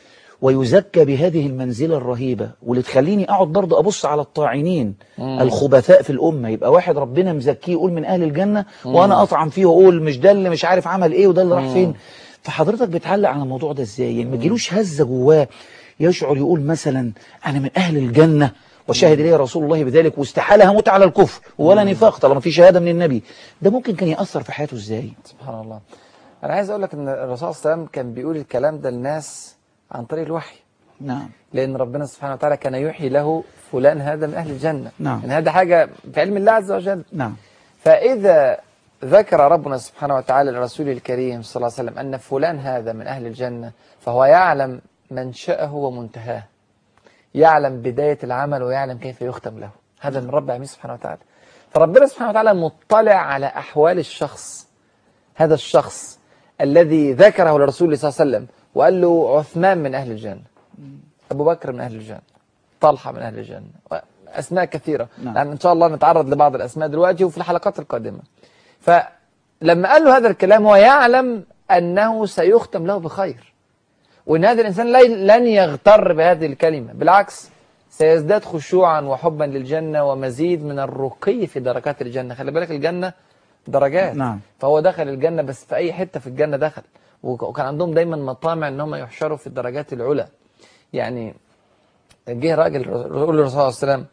ويزكى بهذه المنزلة الرهيبة واللي تخليني أقعد برضه أبص على الطاعنين مم. الخبثاء في الأمة يبقى واحد ربنا مزكيه يقول من أهل الجنة وأنا أطعن فيه وأقول مش ده اللي مش عارف عمل إيه وده اللي راح فين فحضرتك بتعلق على الموضوع ده إزاي يعني ما تجيلوش هزة جواه يشعر يقول مثلا أنا من أهل الجنة وشهد لي رسول الله بذلك واستحالة هموت على الكفر ولا نفاق طالما في شهادة من النبي ده ممكن كان يأثر في حياته إزاي سبحان الله انا عايز اقول لك ان الرسول صلى الله عليه وسلم كان بيقول الكلام ده للناس عن طريق الوحي نعم لأن ربنا سبحانه وتعالى كان يوحي له فلان هذا من أهل الجنة نعم. يعني هذا حاجة في علم الله عز وجل نعم فإذا ذكر ربنا سبحانه وتعالى لرسوله الكريم صلى الله عليه وسلم أن فلان هذا من أهل الجنة فهو يعلم منشأه ومنتهاه يعلم بداية العمل ويعلم كيف يختم له هذا من رب العالمين سبحانه وتعالى فربنا سبحانه وتعالى مطلع على أحوال الشخص هذا الشخص الذي ذكره لرسول صلى الله عليه وسلم وقال له عثمان من أهل الجنة أبو بكر من أهل الجنة طلحة من أهل الجنة أسماء كثيرة نعم. يعني إن شاء الله نتعرض لبعض الأسماء دلوقتي وفي الحلقات القادمة فلما قال له هذا الكلام هو يعلم أنه سيختم له بخير وأن هذا الإنسان لي- لن يغتر بهذه الكلمة بالعكس سيزداد خشوعا وحبا للجنة ومزيد من الرقي في دركات الجنة خلي بالك الجنة درجات نعم. فهو دخل الجنة بس في أي حتة في الجنة دخل وك- وكان عندهم دايما مطامع ان هم يحشروا في الدرجات العلى يعني جه راجل يقول للرسول صلى الله عليه وسلم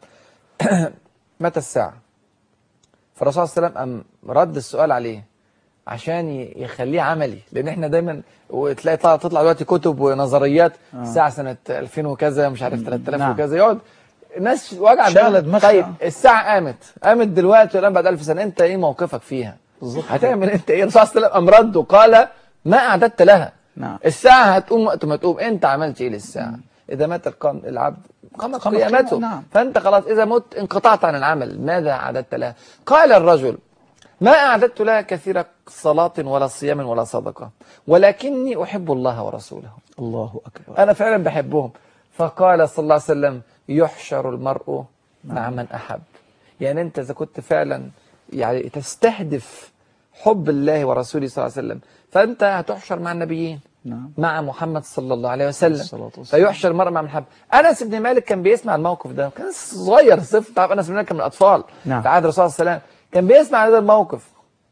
متى الساعة فالرسول صلى الله عليه وسلم قام رد السؤال عليه عشان ي- يخليه عملي لان احنا دايما وتلاقي طلع تطلع دلوقتي كتب ونظريات الساعه سنه 2000 وكذا مش عارف 3000 نعم. وكذا يقعد الناس وجع شغلة دماغ. دماغها. طيب الساعه قامت قامت دلوقتي والان بعد 1000 سنه انت ايه موقفك فيها بالظبط هتعمل انت ايه الرسول صلى الله عليه وسلم قام رد وقال ما اعددت لها نعم الساعه هتقوم وقت ما تقوم انت عملت ايه للساعه اذا مات القام العبد قامت قامت قيامته قيامة، نعم. فانت خلاص اذا مت انقطعت عن العمل ماذا اعددت لها قال الرجل ما أعددت لها كثير صلاة ولا صيام ولا صدقة ولكني أحب الله ورسوله الله أكبر أنا فعلا بحبهم فقال صلى الله عليه وسلم يحشر المرء مع من أحب يعني أنت إذا كنت فعلا يعني تستهدف حب الله ورسوله صلى الله عليه وسلم فأنت هتحشر مع النبيين نعم مع محمد صلى الله عليه وسلم الصلاة والسلام. فيحشر المرء مع من حب انس بن مالك كان بيسمع الموقف ده كان صغير صفر تعرف انس بن مالك كان من الاطفال نعم. في عهد الرسول صلى الله عليه وسلم كان بيسمع هذا الموقف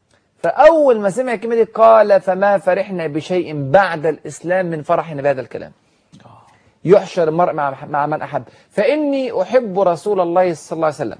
فاول ما سمع الكلمه دي قال فما فرحنا بشيء بعد الاسلام من فرحنا بهذا الكلام يحشر المرء مع مع من احب فاني احب رسول الله صلى الله عليه وسلم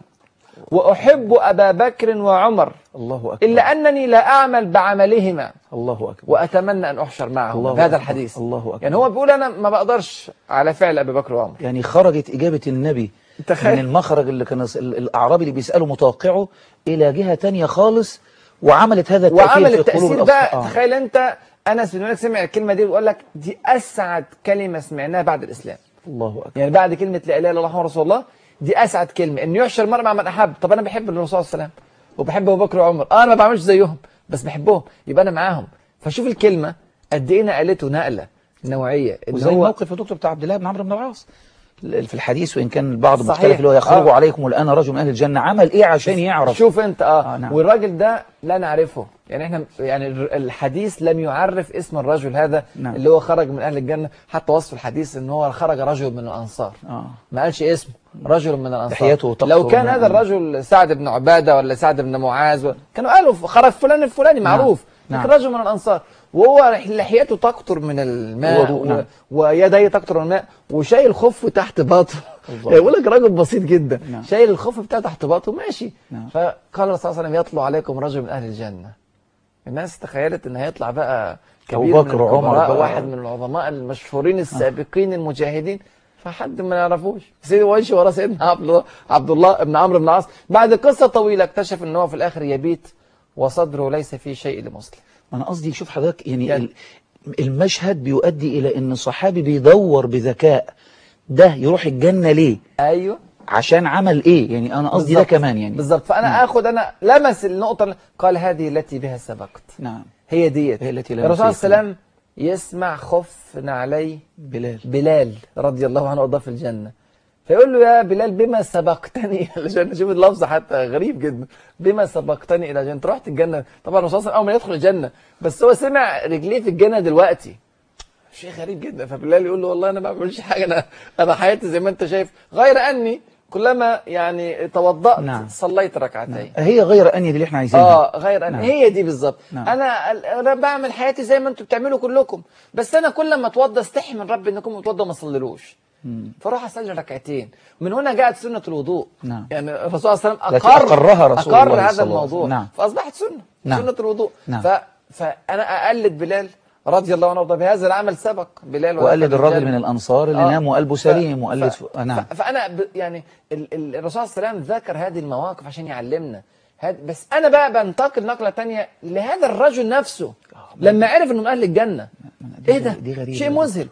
واحب ابا بكر وعمر الله أكبر الا انني لا اعمل بعملهما الله أكبر واتمنى ان احشر معهم الله في هذا أكبر. الحديث الله أكبر يعني هو بيقول انا ما بقدرش على فعل ابي بكر وعمر يعني خرجت إجابة النبي تخيل. من المخرج اللي كان الس- ال- الأعرابي اللي بيسأله متوقعه إلى جهة تانية خالص وعملت هذا التأثير وعمل في قلوب التاثير الأصحاب. بقى آه. تخيل انت انس بن مالك سمع الكلمه دي ويقول لك دي اسعد كلمه سمعناها بعد الاسلام الله أكبر يعني بعد كلمه لا اله الا الله محمد رسول الله دي اسعد كلمه ان يحشر المرء مع من احب طب انا بحب الرسول صلى الله عليه وسلم وبحب ابو بكر وعمر اه انا ما بعملش زيهم بس بحبهم يبقى انا معاهم فشوف الكلمه قد ايه نقلته نقله نوعيه ان وزي هو الموقف يا دكتور بتاع عبد الله بن عمرو بن العاص في الحديث وإن كان البعض صحيح. مختلف اللي هو يخرج آه. عليكم الآن رجل من أهل الجنة عمل إيه عشان يعرف شوف انت اه, آه، نعم. والراجل ده لا نعرفه يعني احنا يعني الر- الحديث لم يعرف اسم الرجل هذا نعم. اللي هو خرج من اهل الجنه حتى وصف الحديث ان هو خرج رجل من الانصار آه. ما قالش اسمه رجل من الانصار لحيته تقطر لو كان ماء. هذا الرجل سعد بن عباده ولا سعد بن معاذ و... كانوا قالوا خرج فلان الفلاني معروف نعم. لكن رجل من الانصار وهو لحيته تقطر من الماء وضوء، و... نعم. ويديه تقطر من الماء وشايل خف تحت باطه الله. يقول لك راجل بسيط جدا نعم. شايل الخف بتاعه تحت باطه ماشي نعم. فقال الرسول صلى الله عليه وسلم يطلع عليكم رجل من اهل الجنه الناس تخيلت ان هيطلع بقى كبير أبو بكر من وعمر الكبراء، بقى. واحد من العظماء المشهورين السابقين المجاهدين فحد ما يعرفوش سيدي ويمشي ورا سيدنا عبد الله عبد الله بن عمرو بن العاص بعد قصه طويله اكتشف ان هو في الاخر يبيت وصدره ليس فيه شيء لمسلم أنا قصدي شوف حضرتك يعني يعني- ال- المشهد بيؤدي إلى أن صحابي بيدور بذكاء ده يروح الجنة ليه ايوه عشان عمل إيه يعني أنا قصدي ده بالظبط. كمان يعني بالظبط فانا اخد انا لمس النقطه اللي- قال هذه التي بها سبقت نعم هي ديت هي التي لا الرسول صلى الله نسيق. عليه وسلم يسمع خف نعليه بلال بلال رضي الله عنه وارضاه في الجنه فيقول له يا بلال بما سبقتني الى الجنه شوف اللفظ حتى غريب جدا بما سبقتني الى الجنه أنت رحت الجنه طبعا الرسول صلى الله عليه وسلم اول ما يدخل الجنه بس هو سمع رجليه في الجنه دلوقتي شيء غريب جدا فبلال يقول له والله انا ما بعملش حاجه انا انا حياتي زي ما انت شايف غير اني كلما يعني توضأت نعم. صليت ركعتين هي غير أني دي اللي احنا عايزينها اه غير أن نعم. هي دي بالظبط نعم. انا انا بعمل حياتي زي ما انتم بتعملوا كلكم بس انا كل ما اتوضى استحي من ربي انكم اتوضى ما صليلوش فراح اصلي ركعتين من هنا جاءت سنه الوضوء نعم. يعني الرسول صلى الله عليه وسلم التي اقر أقرها رسول اقر الله صلى هذا الله عليه الموضوع وسلم. نعم. فاصبحت سنه نعم. سنه الوضوء نعم. ف... فانا اقلد بلال رضي الله عنه وارضاه بهذا العمل سبق بلال وقلد ودخل الراجل الجنة. من الأنصار اللي آه. نام وقلبه ف- سليم وقلد ف... ف... نعم ف... فانا ب... يعني ال... ال... الرسول صلى الله عليه وسلم ذكر هذه المواقف عشان يعلمنا هاد... بس انا بقى بنتقل نقله تانية لهذا الرجل نفسه لما عرف انه من اهل الجنه دي ايه ده دي غريبة شيء دي. مذهل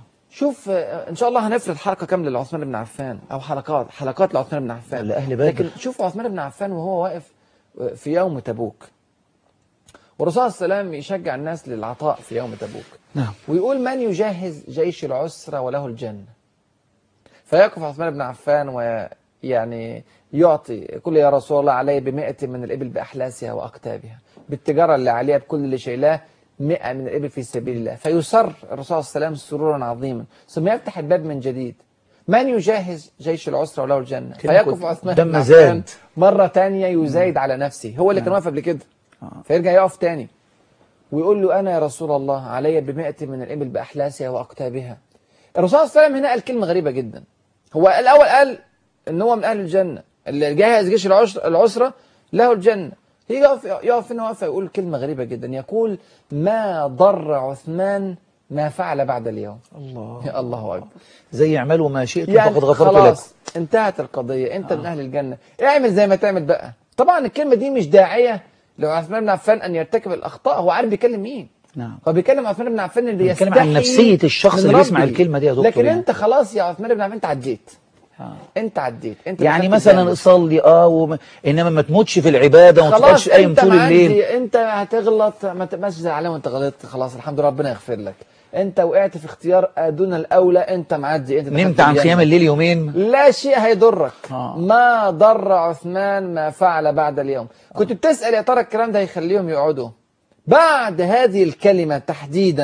شوف آه، ان شاء الله هنفرد حلقه كامله لعثمان بن عفان او حلقات حلقات لعثمان بن عفان لأهل بدر. لكن شوف عثمان بن عفان وهو واقف آه، في يوم تبوك والرسول صلى الله عليه وسلم يشجع الناس للعطاء في يوم تبوك نعم ويقول من يجهز جيش العسرة وله الجنة فيقف عثمان بن عفان ويعني يعطي يقول يا رسول الله علي بمئة من الإبل بأحلاسها وأقتابها بالتجارة اللي عليها بكل اللي شايلاه مئة من الإبل في سبيل الله فيسر الرسول صلى الله عليه وسلم سرورا عظيما ثم يفتح الباب من جديد من يجهز جيش العسرة وله الجنة كده فيقف كنت عثمان دم بن عفان زاد. مرة تانية يزايد على نفسه هو اللي كان واقف قبل كده فيرجع يقف تاني ويقول له أنا يا رسول الله علي بمئة من الإبل بأحلاسها وأقتابها الرسول صلى الله عليه وسلم هنا قال كلمة غريبة جدا هو الأول قال إن هو من أهل الجنة اللي جاهز جيش العسرة, العسرة له الجنة يجي يقف يقف هنا واقف يقول كلمة غريبة جدا يقول ما ضر عثمان ما فعل بعد اليوم الله يا الله أكبر زي اعملوا ما شئتم يعني فقد غفرت لكم خلاص انتهت القضية انت من اهل الجنة اعمل زي ما تعمل بقى طبعا الكلمة دي مش داعية لعثمان بن عفان ان يرتكب الاخطاء هو عارف بيكلم مين نعم هو بيكلم عثمان بن عفان اللي بيتكلم يستحي عن نفسية الشخص من اللي بيسمع ربه. الكلمة دي يا دكتور لكن يعني. انت خلاص يا عثمان بن عفان انت عديت آه. انت عديت انت يعني دخلت مثلا الجنة. صلي اه وم... انما ما تموتش في العباده وما خلاص تبقاش قايم انت طول معدي الليل انت هتغلط ما تبقاش زعلان وانت غلطت خلاص الحمد لله ربنا يغفر لك انت وقعت في اختيار دون الاولى انت معدي انت دخلت نمت عن الجنة. قيام الليل يومين لا شيء هيضرك آه. ما ضر عثمان ما فعل بعد اليوم كنت بتسأل يا ترى الكلام ده هيخليهم يقعدوا بعد هذه الكلمة تحديدا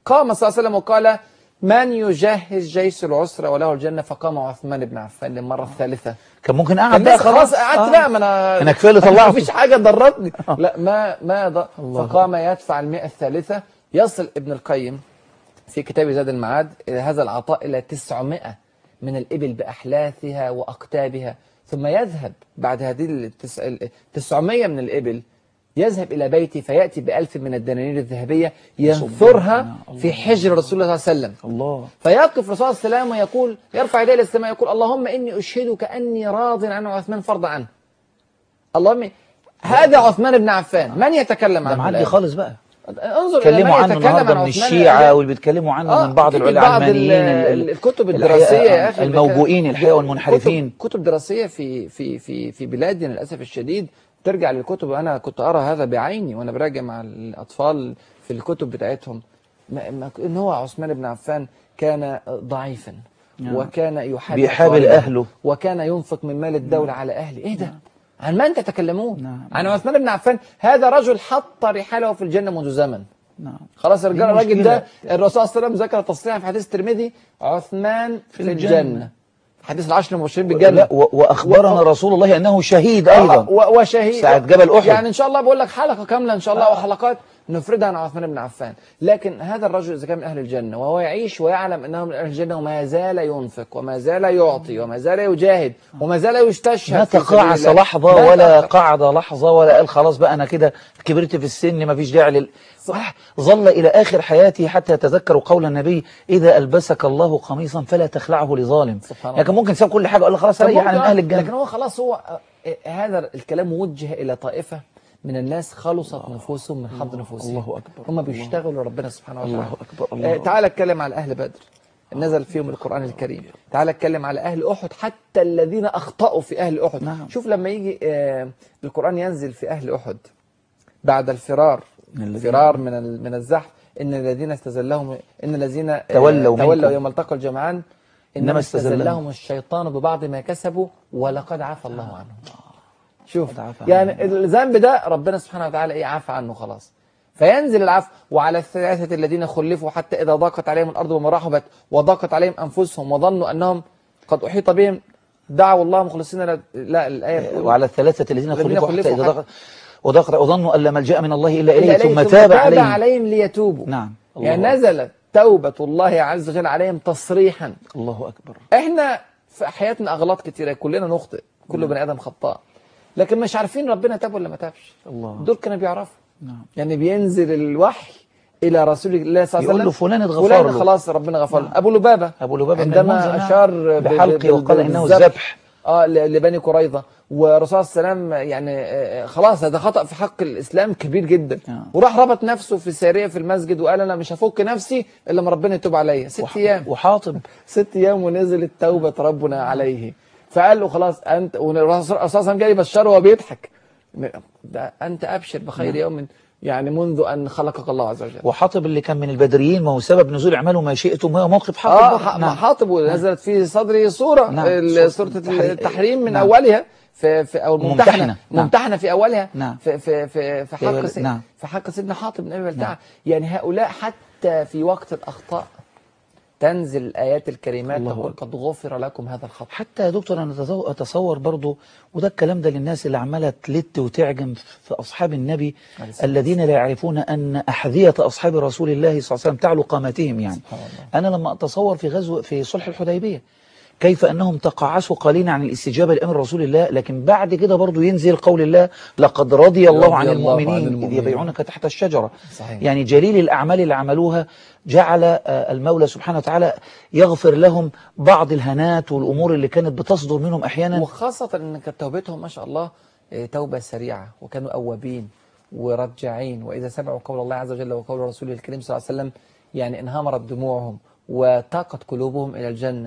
قام صلى الله عليه وسلم وقال من يجهز جيش العسرة وله الجنة فقام عثمان بن عفان للمرة الثالثة كان ممكن كان قاعد بقى لسه خلاص قعدت آه. بقى ما انا أنا كفاية اللي طلعته. مفيش حاجة ضرتني لا ما ما ض... فقام يدفع المئة الثالثة يصل ابن القيم في كتاب زاد المعاد إلى هذا العطاء إلى 900 من الإبل بأحلاثها وأقتابها ثم يذهب بعد هذه التس... ال- 900 من الإبل يذهب إلى بيته فيأتي بألف من الدنانير الذهبية ينثرها في حجر رسول الله صلى الله عليه وسلم الله فيقف رسول الله صلى الله عليه وسلم ويقول يرفع يديه الى السماء يقول اللهم اني اشهدك اني راض عن عثمان فرض عنه اللهم هذا عثمان بن عفان من يتكلم ده عنه معدي الآن؟ خالص بقى انظر الى اتكلموا من عنه يتكلم النهارده عن من عثمان الشيعة الآن. واللي بيتكلموا عنه آه، من بعض أكيد العلماء بعض ال- العلمانيين ال- ال- الكتب الحقيقة- الدراسية يا أخي الموبوئين الحقيقة كتب- والمنحرفين كتب دراسية في في في في بلادنا للأسف الشديد ترجع للكتب أنا كنت أرى هذا بعيني وأنا براجع مع الأطفال في الكتب بتاعتهم ما- ما- إن هو عثمان بن عفان كان ضعيفا نعم. وكان يحابي بيحابي أقاربه، أهله. وكان ينفق من مال الدولة على أهله إيه ده؟ عن من تتكلمون؟ نعم. عن عثمان بن عفان هذا رجل حط رحاله في الجنة منذ زمن نعم خلاص الرجال دي الراجل مشكلة. ده الرسول صلى الله عليه وسلم ذكر تصريحا في حديث الترمذي عثمان في, الجنة. الجنة حديث العشر المبشرين بالجنة لا و- واخبرنا و- رسول الله انه شهيد آه، ايضا و- وشهيد ساعة جبل أحد. يعني ان شاء الله بقول لك حلقه كامله ان شاء الله وحلقات نفردها عن عثمان بن عفان لكن هذا الرجل اذا كان من اهل الجنه وهو يعيش ويعلم انه من اهل الجنه وما زال ينفق وما زال يعطي وما زال يجاهد وما زال يستشهد ما في سبيل تقاعس الله. لحظة ما ولا تقاعس. قعد لحظة ولا قال خلاص بقى أنا كده كبرت في السن ما فيش داعي لل... صح ظل إلى آخر حياته حتى يتذكر قول النبي إذا ألبسك الله قميصا فلا تخلعه لظالم سبحان الله. لكن ممكن ساب كل حاجة وقال له خلاص طب ريح عن ممكن- أهل لكن الجنة هو خلاص هو آه، هذا الكلام وجه الى طائفه من الناس خلصت نفوسهم من حظ نفوسهم الله أكبر. هم بيشتغلوا ربنا سبحانه وتعالى الله أكبر. الله آه، أكبر. تعال اتكلم على اهل بدر نزل فيهم القرآن الكريم تعال اتكلم على أهل أحد حتى الذين أخطأوا في أهل أحد نعم. شوف لما يجي آه، القرآن ينزل في أهل أحد بعد الفرار من الذين- فرار من ال- من الزحف إن الذين استزلهم إن الذين آه، تولوا تولوا منكم. يوم التقى الجمعان إنما إنما استزلهم. استزلهم الشيطان ببعض ما كسبوا ولقد عفى الله عنهم شوف قد عفى يعني الذنب ده ربنا سبحانه وتعالى ايه عفى عنه خلاص فينزل العفو وعلى الثلاثة الذين خلفوا حتى إذا ضاقت عليهم الأرض وما رحبت وضاقت عليهم أنفسهم وظنوا أنهم قد أحيط بهم دعوا الله مخلصين لا, لا الآية بتقول وعلى الثلاثة الذين الذين خلفوا حتى خلفوا إذا حتى- ضاقت وضاقت وظنوا أن لا ملجأ من الله إلا إلا إليه إليه ثم تاب عليهم عليهم ليتوبوا نعم الله يعني أكبر. نزلت توبة الله عز وجل عليهم تصريحا الله أكبر احنا في حياتنا اغلاط كتيره كلنا نخطئ كل بني ادم خطاء لكن مش عارفين ربنا تاب ولا ما تابش الله. دول كانوا بيعرفوا نعم. يعني بينزل الوحي الى رسول الله صلى الله عليه يقول وسلم له فلان اتغفر فلان له. خلاص ربنا غفر له ابو لبابه أبو لبابة بن المنذر، عندما نعم. اشار ب- بحلقه ب- وقال إنه بالذبح. الذبح. اه ل- لبني قريظه والرسول صلى الله عليه وسلم يعني آه، خلاص هذا خطا في حق الاسلام كبير جدا آه. وراح ربط نفسه في ساريه في المسجد وقال انا مش هفك نفسي الا لما ربنا يتوب عليا ست وح- ايام وحاطب ست ايام ونزلت توبه ربنا عليه فقال له خلاص انت والرسول صلى الله عليه وسلم جاي يبشره وهو بيضحك ده انت ابشر بخير يوم يعني منذ ان خلقك الله عز وجل وحاطب اللي كان من البدريين ما هو سبب نزول اعملوا ما شئتم هو موقف حاطب اه برضه. ح- نعم. حاطب ونزلت في صدري صوره نعم. ال- سورة سوره التحريم. التحريم من نعم. اولها في في او ممتحنة. الممتحنه نعم. ممتحنه في اولها نعم. في في في في حق في- سي- نعم. في حق سيدنا حاطب بن ابي بلتعه يعني هؤلاء حتى في وقت الاخطاء تنزل الايات الكريمات الله تقول أكبر. قد غفر لكم هذا الخطأ حتى يا دكتور انا أتصو- اتصور برضو وده الكلام ده للناس اللي عماله تلت وتعجم في اصحاب النبي عليه الصلاة الذين لا يعرفون ان احذيه اصحاب رسول الله صلى الله عليه وسلم تعلو قامتهم يعني سبحان الله. انا لما اتصور في غزو في صلح الحديبيه كيف انهم تقاعسوا قليلا عن الاستجابه لامر رسول الله لكن بعد كده برضو ينزل قول الله لقد رضي الله رضي عن الله عن المؤمنين اذ المؤمنين. يبيعونك تحت الشجره صحيح. يعني جليل الاعمال اللي عملوها جعل آه، المولى سبحانه وتعالى يغفر لهم بعض الهنات والامور اللي كانت بتصدر منهم احيانا وخاصة ان كانت توبتهم ما شاء الله آه، توبة سريعة وكانوا أوابين ورجعين وإذا سمعوا قول الله عز وجل وقول رسوله الكريم صلى الله عليه وسلم يعني انهمرت دموعهم وتاقت قلوبهم إلى الجنة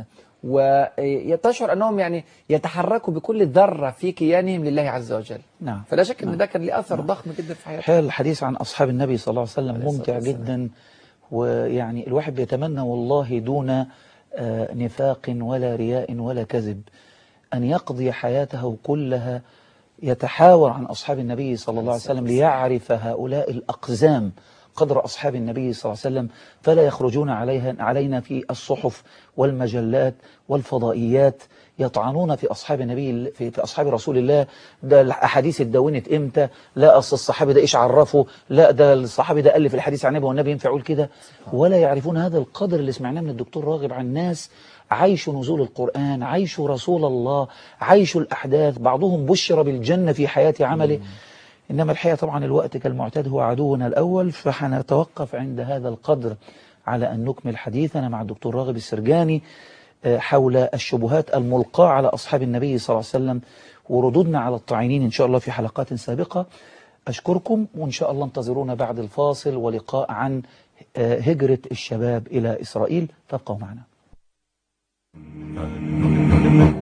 وتشعر أنهم يعني يتحركوا بكل ذرة في كيانهم لله عز وجل نعم فلا شك أن ده كان له أثر ضخم جدا في حياتهم الحقيقة الحديث عن أصحاب النبي صلى الله عليه وسلم عليه الصلاة ممتع والسلام. جدا ويعني الواحد بيتمنى والله دون آه، نفاق ولا رياء ولا كذب أن يقضي حياته كلها يتحاور عن أصحاب النبي صلى الله عليه وسلم ليعرف هؤلاء الأقزام قدر أصحاب النبي صلى الله عليه وسلم فلا يخرجون عليها علينا في الصحف والمجلات والفضائيات يطعنون في أصحاب النبي في, في أصحاب رسول الله ده الأحاديث اتدونت إمتى لا أصل الصحابي ده إيش عرفه لا ده الصحابي ده ألف الحديث عن النبي والنبي ينفع يقول كده ولا يعرفون هذا القدر اللي سمعناه من الدكتور راغب عن الناس عيشوا نزول القرآن عيشوا رسول الله عيشوا الأحداث بعضهم بشر بالجنة في حياة عمله إنما الحقيقة طبعا الوقت كالمعتاد هو عدونا الأول فحنتوقف عند هذا القدر على أن نكمل حديثنا مع الدكتور راغب السرجاني آه، حول الشبهات الملقاة على أصحاب النبي صلى الله عليه وسلم وردودنا على الطاعنين إن شاء الله في حلقات سابقة أشكركم وإن شاء الله انتظرونا بعد الفاصل ولقاء عن آه، هجرة الشباب إلى إسرائيل فابقوا معنا